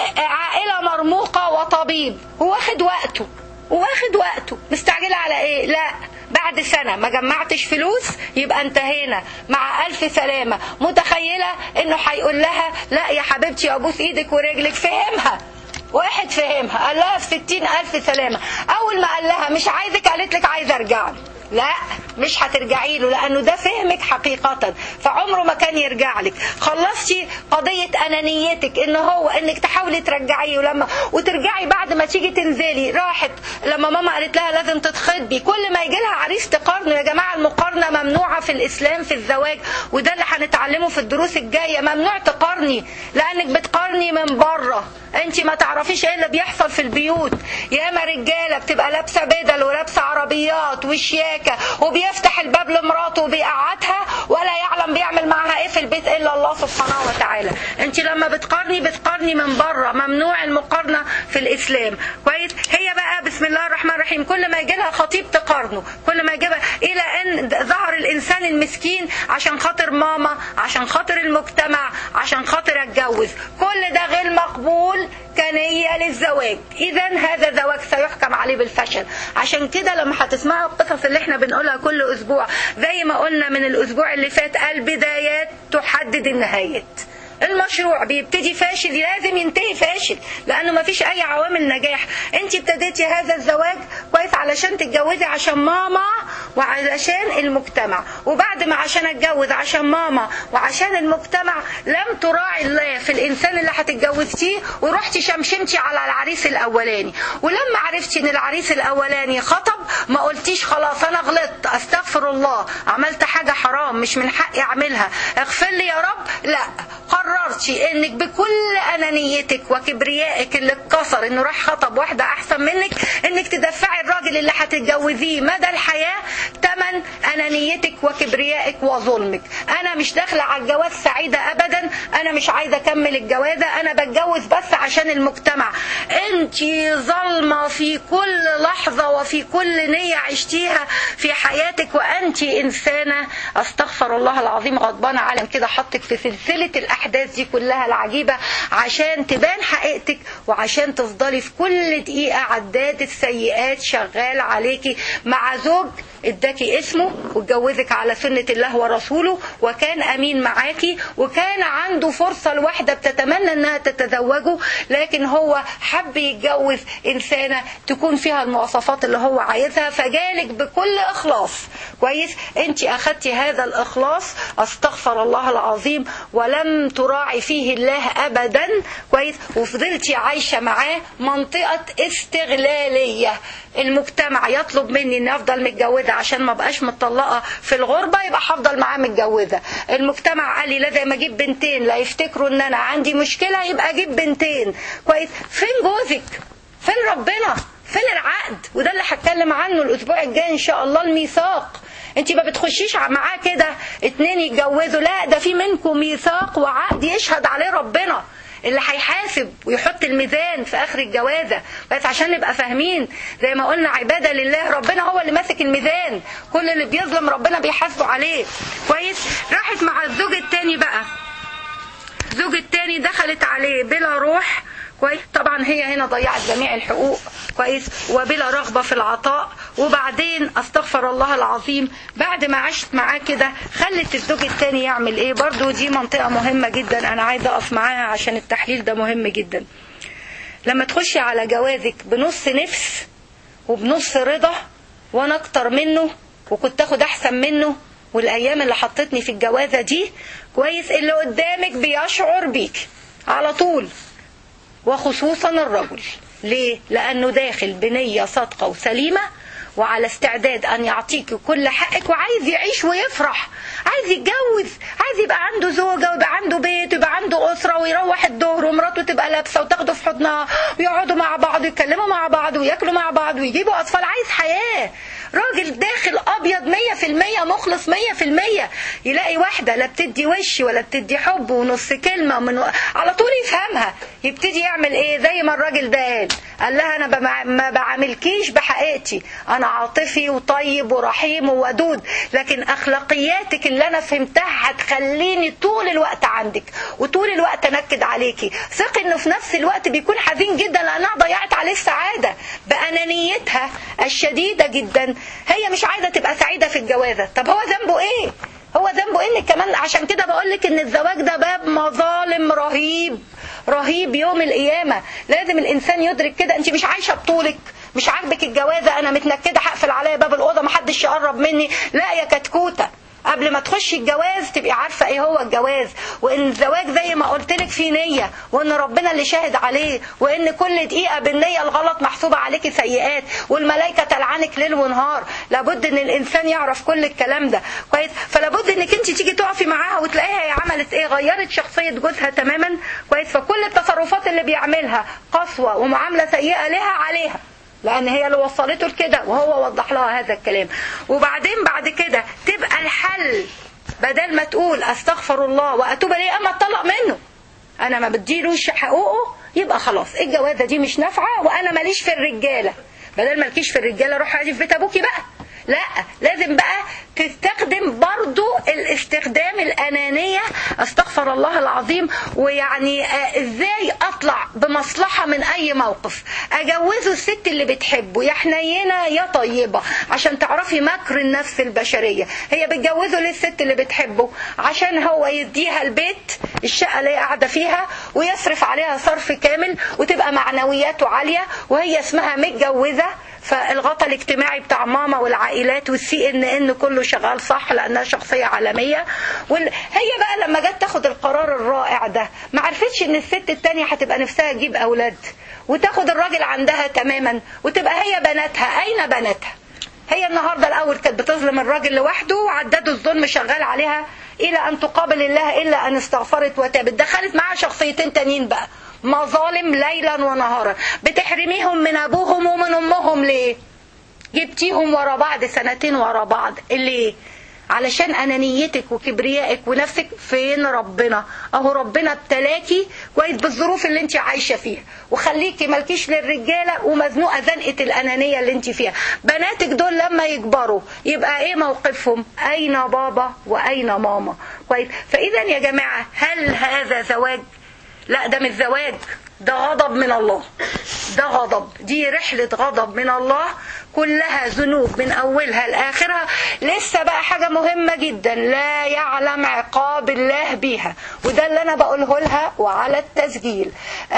عائله مرموقه وطبيب واخد وقته واخد وقته مستعجله على ايه لا بعد سنة ما جمعتش فلوس يبقى انتهينا مع ألف سلامة متخيلة انه هيقول لها لا يا حبيبتي ابوس ايدك ورجلك فهمها واحد فهمها قال لها في ستين ألف سلامة أول ما قال لها مش عايزك قالت لك عايزة أرجع له لا مش هترجعي له لانه ده فهمك حقيقة فعمره ما كان يرجع لك خلصتي قضية انانيتك ان هو انك تحاولي ترجعيه ولما وترجعي بعد ما تيجي تنزلي راحت لما ماما قالت لها لازم تتخطبي كل ما يجي لها عريس تقارنه يا جماعة المقارنة ممنوعة في الاسلام في الزواج وده اللي هنتعلمه في الدروس الجاية ممنوع تقارني لانك بتقارني من بره انت ما تعرفيش ايه اللي بيحصل في البيوت ياما رجاله بتبقى لابسه بدل ولابسه عربيات وشياكه وبيفتح الباب لمراته وبيقعدها ولا يعلم بيعمل معاها ايه في البيت الا الله سبحانه وتعالى انت لما بتقارني بتقارني من بره ممنوع المقارنه في الاسلام كويس هي بقى بسم الله الرحمن الرحيم كل ما يجي لها خطيب تقارنه كل ما يجيبها الى ان ظهر الانسان المسكين عشان خاطر ماما عشان خاطر المجتمع عشان خاطر اتجوز كل ده غير مقبول كنية للزواج اذا هذا زواج سيحكم عليه بالفشل عشان كده لما هتسمعوا القصص اللي احنا بنقولها كل اسبوع زي ما قلنا من الاسبوع اللي فات البدايات تحدد النهايات المشروع بيبتدي فاشل لازم ينتهي فاشل لانه ما فيش اي عوامل نجاح انت ابتديتي هذا الزواج كويس علشان تتجوزي عشان ماما وعلشان المجتمع وبعد ما عشان اتجوز عشان ماما وعشان المجتمع لم تراعي الله في الانسان اللي هتتجوزتيه ورحتي شمشمتي على العريس الاولاني ولما عرفتي ان العريس الاولاني خطب ما قلتيش خلاص انا غلطت استغفر الله عملت حاجه حرام مش من حقي اعملها اغفر لي يا رب لا قررتي انك بكل انانيتك وكبريائك اللي اتكسر انه راح خطب واحده احسن منك انك تدفعي الراجل اللي هتتجوزيه مدى الحياه ثمن انانيتك وكبريائك وظلمك انا مش داخله على الجواز سعيده ابدا انا مش عايزه اكمل الجوازه انا بتجوز بس عشان المجتمع انت ظالمه في كل لحظه وفي كل نيه عشتيها في حياتك وانت انسانه استغفر الله العظيم غضبانه علم كده حطك في سلسله الاحداث دي كلها العجيبه عشان تبان حقيقتك وعشان تفضلي في كل دقيقه عداد السيئات شغال عليكي مع زوج اداكي اسمه واتجوزك على سنة الله ورسوله وكان امين معاكي وكان عنده فرصة لواحدة بتتمنى انها تتزوجه لكن هو حب يتجوز انسانة تكون فيها المواصفات اللي هو عايزها فجالك بكل اخلاص كويس انت اخدتي هذا الاخلاص استغفر الله العظيم ولم تراعي فيه الله ابدا كويس وفضلتي عايشة معاه منطقة استغلالية المجتمع يطلب مني اني افضل متجوزه عشان ما بقاش متطلقه في الغربه يبقى هفضل معاه متجوزه المجتمع قال لي لازم اجيب بنتين لا يفتكروا ان انا عندي مشكله يبقى اجيب بنتين كويس فين جوزك فين ربنا فين العقد وده اللي هتكلم عنه الاسبوع الجاي ان شاء الله الميثاق انت ما بتخشيش معاه كده اتنين يتجوزوا لا ده في منكم ميثاق وعقد يشهد عليه ربنا اللي هيحاسب ويحط الميزان في اخر الجوازه بس عشان نبقى فاهمين زي ما قلنا عباده لله ربنا هو اللي ماسك الميزان كل اللي بيظلم ربنا بيحاسبه عليه كويس راحت مع الزوج التاني بقى الزوج التاني دخلت عليه بلا روح كويس طبعا هي هنا ضيعت جميع الحقوق كويس وبلا رغبة في العطاء وبعدين استغفر الله العظيم بعد ما عشت معاه كده خلت الزوج التاني يعمل ايه برضو دي منطقة مهمة جدا انا عايزة اقف معاها عشان التحليل ده مهم جدا لما تخشي على جوازك بنص نفس وبنص رضا وانا اكتر منه وكنت اخد احسن منه والايام اللي حطتني في الجوازة دي كويس اللي قدامك بيشعر بيك على طول وخصوصا الرجل ليه؟ لأنه داخل بنية صادقة وسليمة وعلى استعداد أن يعطيك كل حقك وعايز يعيش ويفرح عايز يتجوز عايز يبقى عنده زوجة ويبقى عنده بيت ويبقى عنده أسرة ويروح الظهر ومراته تبقى لابسة وتاخده في حضنها ويقعدوا مع بعض ويتكلموا مع بعض وياكلوا مع بعض ويجيبوا أطفال عايز حياة راجل داخل ابيض مية في المية مخلص مية في المية يلاقي واحدة لا بتدي وش ولا بتدي حب ونص كلمة من على طول يفهمها يبتدي يعمل ايه زي ما الراجل ده قال قال لها انا بمع... ما بعاملكيش بحقيقتي انا عاطفي وطيب ورحيم وودود لكن اخلاقياتك اللي انا فهمتها هتخليني طول الوقت عندك وطول الوقت انكد عليكي ثقي انه في نفس الوقت بيكون حزين جدا لانها ضيعت عليه السعاده بانانيتها الشديده جدا هي مش عايزه تبقى سعيده في الجوازه طب هو ذنبه ايه هو ذنبه انك كمان عشان كده بقول لك ان الزواج ده باب مظالم رهيب رهيب يوم القيامه لازم الانسان يدرك كده انت مش عايشه بطولك مش عاجبك الجوازه انا متنكده هقفل عليا باب الاوضه محدش يقرب مني لا يا كتكوته قبل ما تخشي الجواز تبقي عارفه ايه هو الجواز وان الزواج زي ما قلت لك فيه نيه وان ربنا اللي شاهد عليه وان كل دقيقه بالنيه الغلط محسوبه عليكي سيئات والملائكه تلعنك ليل ونهار لابد ان الانسان يعرف كل الكلام ده كويس فلابد انك انت تيجي تقفي معاها وتلاقيها هي عملت ايه غيرت شخصيه جوزها تماما كويس فكل التصرفات اللي بيعملها قسوه ومعامله سيئه لها عليها لان هي اللي وصلته لكده وهو وضح لها هذا الكلام وبعدين بعد كده تبقى الحل بدل ما تقول استغفر الله واتوب اليه اما اتطلق منه انا ما بديلوش حقوقه يبقى خلاص الجوازه دي مش نافعه وانا ماليش في الرجاله بدل مالكيش في الرجاله روح اقعدي في بيت ابوكي بقى لا لازم بقى تستخدم برضو الاستخدام الأنانية استغفر الله العظيم ويعني ازاي اطلع بمصلحة من اي موقف اجوزه الست اللي بتحبه يا حنينة يا طيبة عشان تعرفي مكر النفس البشرية هي بتجوزه للست اللي بتحبه عشان هو يديها البيت الشقة اللي هي قاعدة فيها ويصرف عليها صرف كامل وتبقى معنوياته عالية وهي اسمها متجوزة فالغطاء الاجتماعي بتاع ماما والعائلات والسي ان ان كله شغال صح لانها شخصيه عالميه وال... هي بقى لما جت تاخد القرار الرائع ده ما عرفتش ان الست التانية هتبقى نفسها تجيب اولاد وتاخد الراجل عندها تماما وتبقى هي بناتها اين بناتها هي النهارده الاول كانت بتظلم الراجل لوحده وعداد الظلم شغال عليها الى ان تقابل الله الا ان استغفرت وتابت دخلت معاها شخصيتين تانيين بقى مظالم ليلا ونهارا بتحرميهم من ابوهم ومن امهم ليه جبتيهم ورا بعض سنتين ورا بعض ليه علشان انانيتك وكبريائك ونفسك فين ربنا اهو ربنا ابتلاكي كويس بالظروف اللي انت عايشه فيها وخليكي مالكيش للرجاله ومزنوقه زنقه الانانيه اللي انت فيها بناتك دول لما يكبروا يبقى ايه موقفهم اين بابا واين ماما كويس فاذا يا جماعه هل هذا زواج لا ده مش زواج ده غضب من الله ده غضب دي رحلة غضب من الله كلها ذنوب من أولها لآخرها لسه بقى حاجة مهمة جدا لا يعلم عقاب الله بيها وده اللي أنا بقوله لها وعلى التسجيل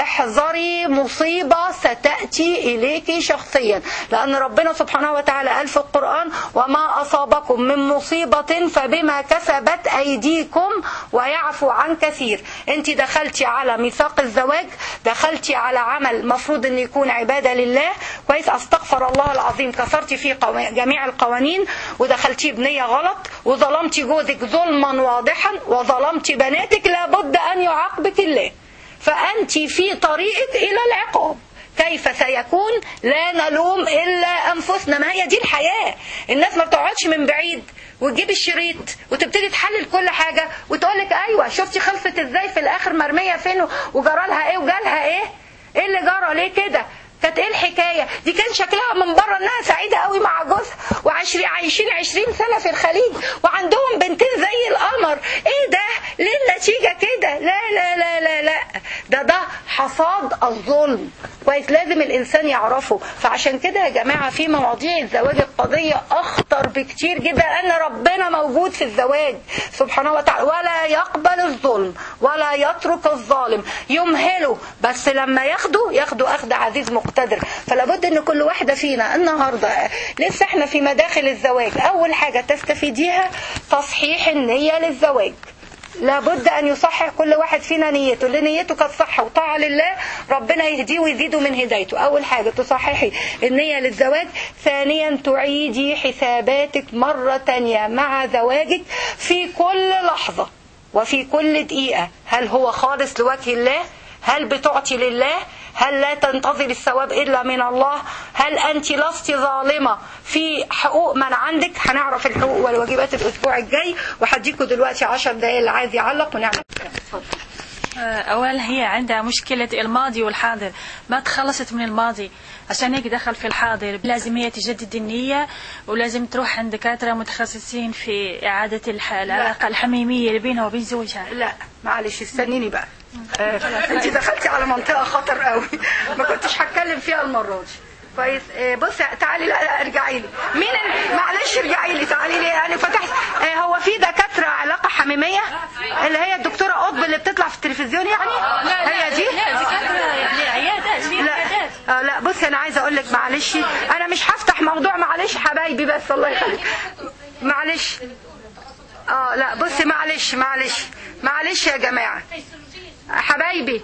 احذري مصيبة ستأتي إليك شخصيا لأن ربنا سبحانه وتعالى قال في القرآن وما أصابكم من مصيبة فبما كسبت أيديكم ويعفو عن كثير انت دخلتي على ميثاق الزواج دخلتي على عمل مفروض ان يكون عبادة لله كويس استغفر الله العظيم كسرتي فيه جميع القوانين ودخلتيه بنية غلط وظلمتي جوزك ظلما واضحا وظلمتي بناتك لابد ان يعاقبك الله فانت في طريقك الى العقاب كيف سيكون لا نلوم الا انفسنا ما هي دي الحياه الناس ما بتقعدش من بعيد وتجيب الشريط وتبتدي تحلل كل حاجه وتقول لك ايوه شفتي خلصت ازاي في الاخر مرميه فين وجرالها ايه وجالها ايه ايه اللي جرى ليه كده كانت ايه الحكاية دي كان شكلها من بره انها سعيدة قوي مع جوزها وعشرين عايشين عشرين سنة في الخليج وعندهم بنتين زي القمر ايه ده ليه النتيجة كده لا لا لا لا لا ده ده حصاد الظلم كويس لازم الانسان يعرفه فعشان كده يا جماعة في مواضيع الزواج القضية اخطر بكتير جدا ان ربنا موجود في الزواج سبحانه وتعالى ولا يقبل الظلم ولا يترك الظالم يمهله بس لما ياخده ياخده اخذ عزيز مقتدر فلابد ان كل واحدة فينا النهاردة لسه احنا في مداخل الزواج اول حاجة تستفيديها تصحيح النية للزواج لابد ان يصحح كل واحد فينا نيته اللي نيته كانت صح وطاعه لله ربنا يهديه ويزيده من هدايته اول حاجه تصححي النيه للزواج ثانيا تعيدي حساباتك مره تانية مع زواجك في كل لحظه وفي كل دقيقه هل هو خالص لوجه الله هل بتعطي لله هل لا تنتظر الثواب إلا من الله هل أنت لست ظالمة في حقوق من عندك هنعرف الحقوق والواجبات الأسبوع الجاي وهديكوا دلوقتي 10 دقايق اللي عايز يعلق ونعمل اتفضل أولا هي عندها مشكلة الماضي والحاضر ما تخلصت من الماضي عشان هيك دخل في الحاضر لازم هي تجدد النية ولازم تروح عند دكاترة متخصصين في إعادة الح- العلاقة الحميمية اللي بينها وبين زوجها لا معلش استنيني بقى آه، انت دخلتي على منطقه خطر قوي ما كنتش هتكلم فيها المره دي كويس آه، بصي تعالي لا لا ارجعي لي مين ال- معلش ارجعي لي تعالي لي انا فتحت آه، هو في دكاتره علاقه حميميه اللي هي الدكتوره قطب اللي بتطلع في التلفزيون يعني هي دي لا دكاترة يعني عيادات في لا عيادات آه لا بصي انا عايزه اقول لك معلش انا مش هفتح موضوع معلش حبايبي بس الله يخليك معلش اه لا بصي معلش معلش معلش يا جماعه حبايبي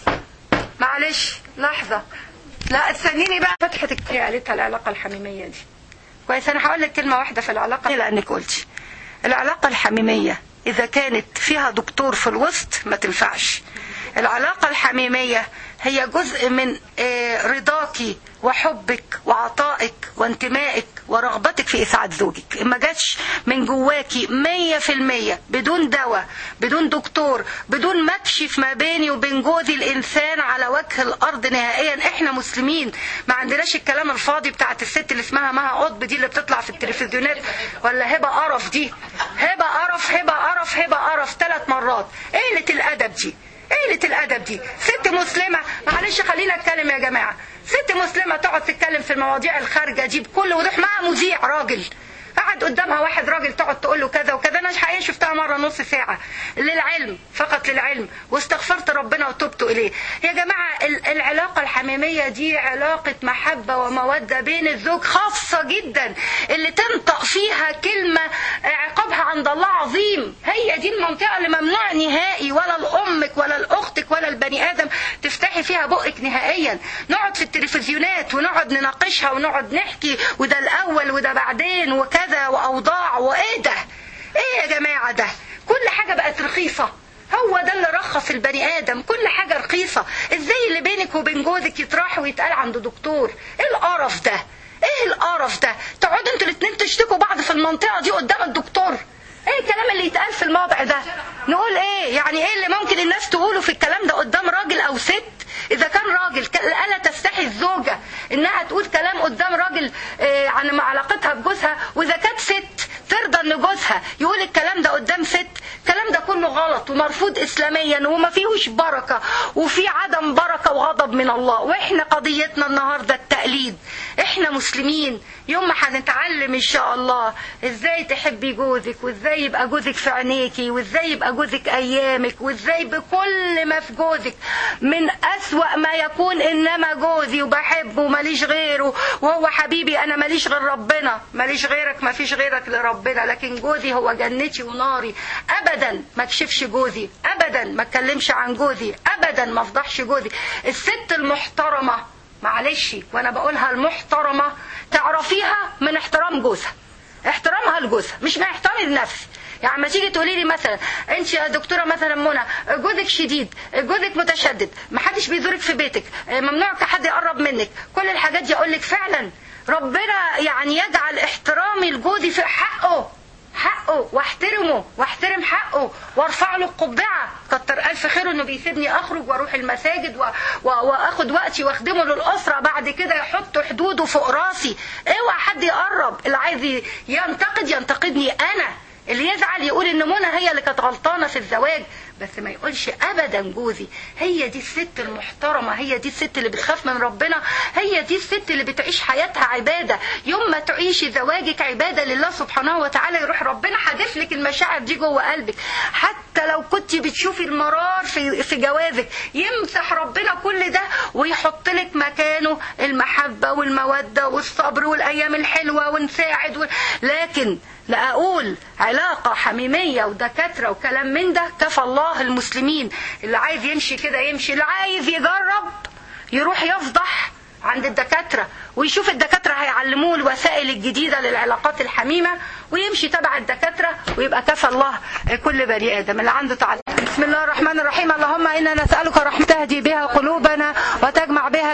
معلش لحظه لا استنيني بقى فتحت كتير قالتها العلاقه الحميميه دي كويس انا هقول لك كلمه واحده في العلاقه لانك قلتي العلاقه الحميميه اذا كانت فيها دكتور في الوسط ما تنفعش العلاقه الحميميه هي جزء من آه، رضاكي وحبك وعطائك وانتمائك ورغبتك في اسعاد زوجك ما جاتش من جواكي مية في المية بدون دواء بدون دكتور بدون مكشف ما بيني وبين جوزي الانسان على وجه الارض نهائيا احنا مسلمين ما عندناش الكلام الفاضي بتاعت الست اللي اسمها مها قطب دي اللي بتطلع في التلفزيونات ولا هبه قرف دي هبه قرف هبه قرف هبه قرف ثلاث مرات قله الادب دي قلة الأدب دي ست مسلمة معلش خلينا أتكلم يا جماعة ست مسلمة تقعد تتكلم في المواضيع الخارجة دي بكل وضوح مع مذيع راجل قعد قدامها واحد راجل تقعد تقول له كذا وكذا انا حقيقة شفتها مره نص ساعه للعلم فقط للعلم واستغفرت ربنا وتبت اليه يا جماعه ال- العلاقه الحميميه دي علاقه محبه وموده بين الزوج خاصه جدا اللي تنطق فيها كلمه عقابها عند الله عظيم هي دي المنطقه اللي ممنوع نهائي ولا لامك ولا لاختك ولا البني ادم تفتحي فيها بقك نهائيا نقعد في التلفزيونات ونقعد نناقشها ونقعد نحكي وده الاول وده بعدين وكذا واوضاع وايه ده ايه يا جماعه ده كل حاجه بقت رخيصه هو ده اللي رخص البني ادم كل حاجه رخيصه ازاي اللي بينك وبين جوزك يتراح ويتقال عند دكتور ايه القرف ده ايه القرف ده تقعدوا انتوا الاثنين تشتكوا بعض في المنطقه دي قدام الدكتور ايه الكلام اللي يتقال في الموضع ده نقول ايه يعني ايه اللي ممكن الناس تقوله في الكلام ده قدام راجل او ست اذا كان راجل ك- الا تستحي الزوجه انها تقول كلام قدام راجل آه، عن علاقتها بجوزها واذا كانت ست ترضى ان جوزها يقول الكلام ده قدام ست الكلام ده كله غلط ومرفوض اسلاميا وما فيهوش بركه وفي عدم بركه وغضب من الله واحنا قضيتنا النهارده التقليد احنا مسلمين يوم ما هنتعلم ان شاء الله ازاي تحبي جوزك وازاي يبقى جوزك في عينيكي وازاي يبقى جوزك ايامك وازاي بكل ما في جوزك من اسوأ ما يكون انما جوزي وبحبه وماليش غيره وهو حبيبي انا ماليش غير ربنا ماليش غيرك ما فيش غيرك لربنا لكن جوزي هو جنتي وناري ابدا ما اكشفش جوزي ابدا ما اتكلمش عن جوزي ابدا ما افضحش جوزي الست المحترمه معلش وانا بقولها المحترمه تعرفيها من احترام جوزها احترامها لجوزها مش من احترامي لنفسي يعني ما تيجي تقولي لي مثلا انت يا دكتوره مثلا منى جوزك شديد جوزك متشدد ما حدش بيزورك في بيتك ممنوع حد يقرب منك كل الحاجات دي اقول لك فعلا ربنا يعني يجعل احترامي لجوزي في حقه حقه واحترمه واحترم حقه وارفع له القبعه كتر الف خير انه بيسيبني اخرج واروح المساجد و... و... واخد وقتي واخدمه للاسره بعد كده يحط حدوده فوق راسي اوعى حد يقرب اللي عايز ي- ينتقد ينتقدني انا اللي يزعل يقول ان منى هي اللي كانت غلطانه في الزواج بس ما يقولش ابدا جوزي هي دي الست المحترمه هي دي الست اللي بتخاف من ربنا هي دي الست اللي بتعيش حياتها عباده يوم ما تعيشي زواجك عباده لله سبحانه وتعالى يروح ربنا حادف لك المشاعر دي جوه قلبك حتى لو كنت بتشوفي المرار في في جوازك يمسح ربنا كل ده ويحط لك مكانه المحبه والموده والصبر والايام الحلوه ونساعد و... لكن لا اقول علاقه حميميه ودكاتره وكلام من ده كفى الله المسلمين اللي عايز يمشي كده يمشي اللي عايز يجرب يروح يفضح عند الدكاترة ويشوف الدكاترة هيعلموه الوسائل الجديدة للعلاقات الحميمة ويمشي تبع الدكاترة ويبقى كفى الله كل بني آدم اللي عنده تعليم بسم الله الرحمن الرحيم اللهم إنا نسألك رحمة تهدي بها قلوبنا وتجمع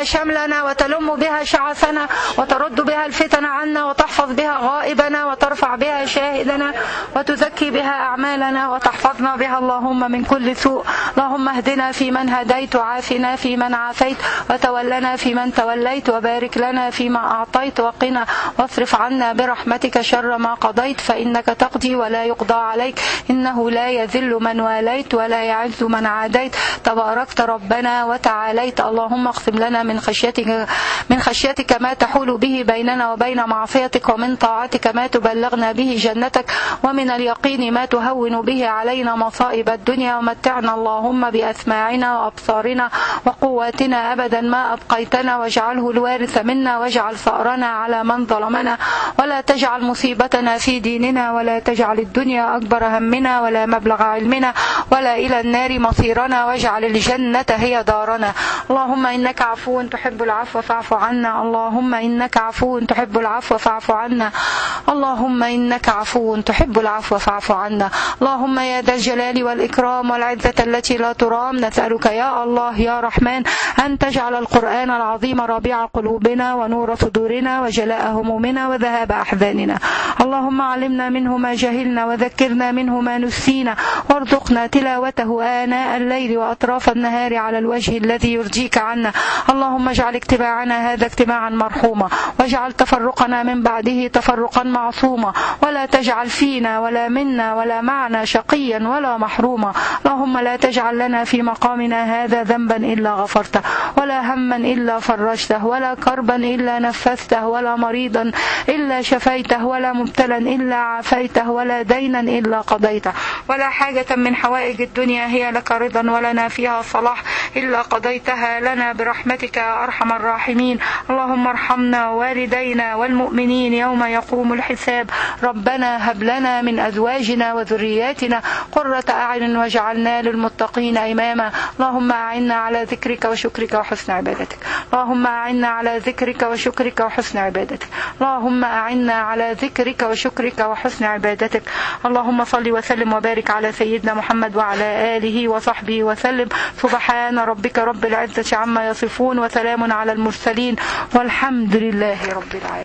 شملنا وتلم بها شعثنا وترد بها الفتن عنا وتحفظ بها غائبنا وترفع بها شاهدنا وتزكي بها أعمالنا وتحفظنا بها اللهم من كل سوء اللهم اهدنا في من هديت وعافنا في من عافيت وتولنا في من توليت وبارك لنا فيما أعطيت وقنا واصرف عنا برحمتك شر ما قضيت فإنك تقضي ولا يقضى عليك إنه لا يذل من واليت ولا يعز من عاديت تباركت ربنا وتعاليت اللهم اقسم لنا من خشيتك من خشيتك ما تحول به بيننا وبين معصيتك ومن طاعتك ما تبلغنا به جنتك ومن اليقين ما تهون به علينا مصائب الدنيا ومتعنا اللهم بأسماعنا وأبصارنا وقواتنا أبدا ما أبقيتنا واجعله الوارث منا واجعل ثأرنا على من ظلمنا ولا تجعل مصيبتنا في ديننا ولا تجعل الدنيا أكبر همنا ولا مبلغ علمنا ولا إلى النار مصيرنا واجعل الجنة هي دارنا اللهم إنك عفو تحب العفو فاعف عنا اللهم إنك عفو تحب العفو فاعف عنا اللهم إنك عفو تحب العفو فاعف عنا اللهم يا ذا الجلال والإكرام والعزة التي لا ترام نسألك يا الله يا رحمن أن تجعل القرآن العظيم ربيع قلوبنا ونور صدورنا وجلاء همومنا وذهاب أحزاننا اللهم علمنا منه ما جهلنا وذكرنا منه ما نسينا وارزقنا تلاوته آناء الليل وأطراف النهار على الوجه الذي يرجيك عنا اللهم اجعل اجتماعنا هذا اجتماعا مرحوما واجعل تفرقنا من بعده تفرقا معصوما ولا تجعل فينا ولا منا ولا معنا شقيا ولا محروما اللهم لا تجعل لنا في مقامنا هذا ذنبا إلا غفرته ولا هما إلا فرجته ولا كربا إلا نفسته ولا مريضا إلا شفيته ولا مبتلا إلا عافيته ولا دينا إلا قضيته ولا حاجة من حوائج الدنيا هي لك رضا ولنا فيها صلاح إلا قضيتها لنا برحمتك يا أرحم الراحمين اللهم ارحمنا والدينا والمؤمنين يوم يقوم الحساب ربنا هب لنا من أزواجنا وذرياتنا قرة أعين واجعلنا للمتقين إماما اللهم أعنا على ذكرك وشكرك وحسن عبادتك اللهم أعنا على ذكرك وشكرك وحسن عبادتك اللهم أعنا على ذكرك وشكرك وحسن عبادتك اللهم صل وسلم وبارك على سيدنا محمد وعلى آله وصحبه وسلم سبحان ربك رب العزة عما يصفون وسلام على المرسلين والحمد لله رب العالمين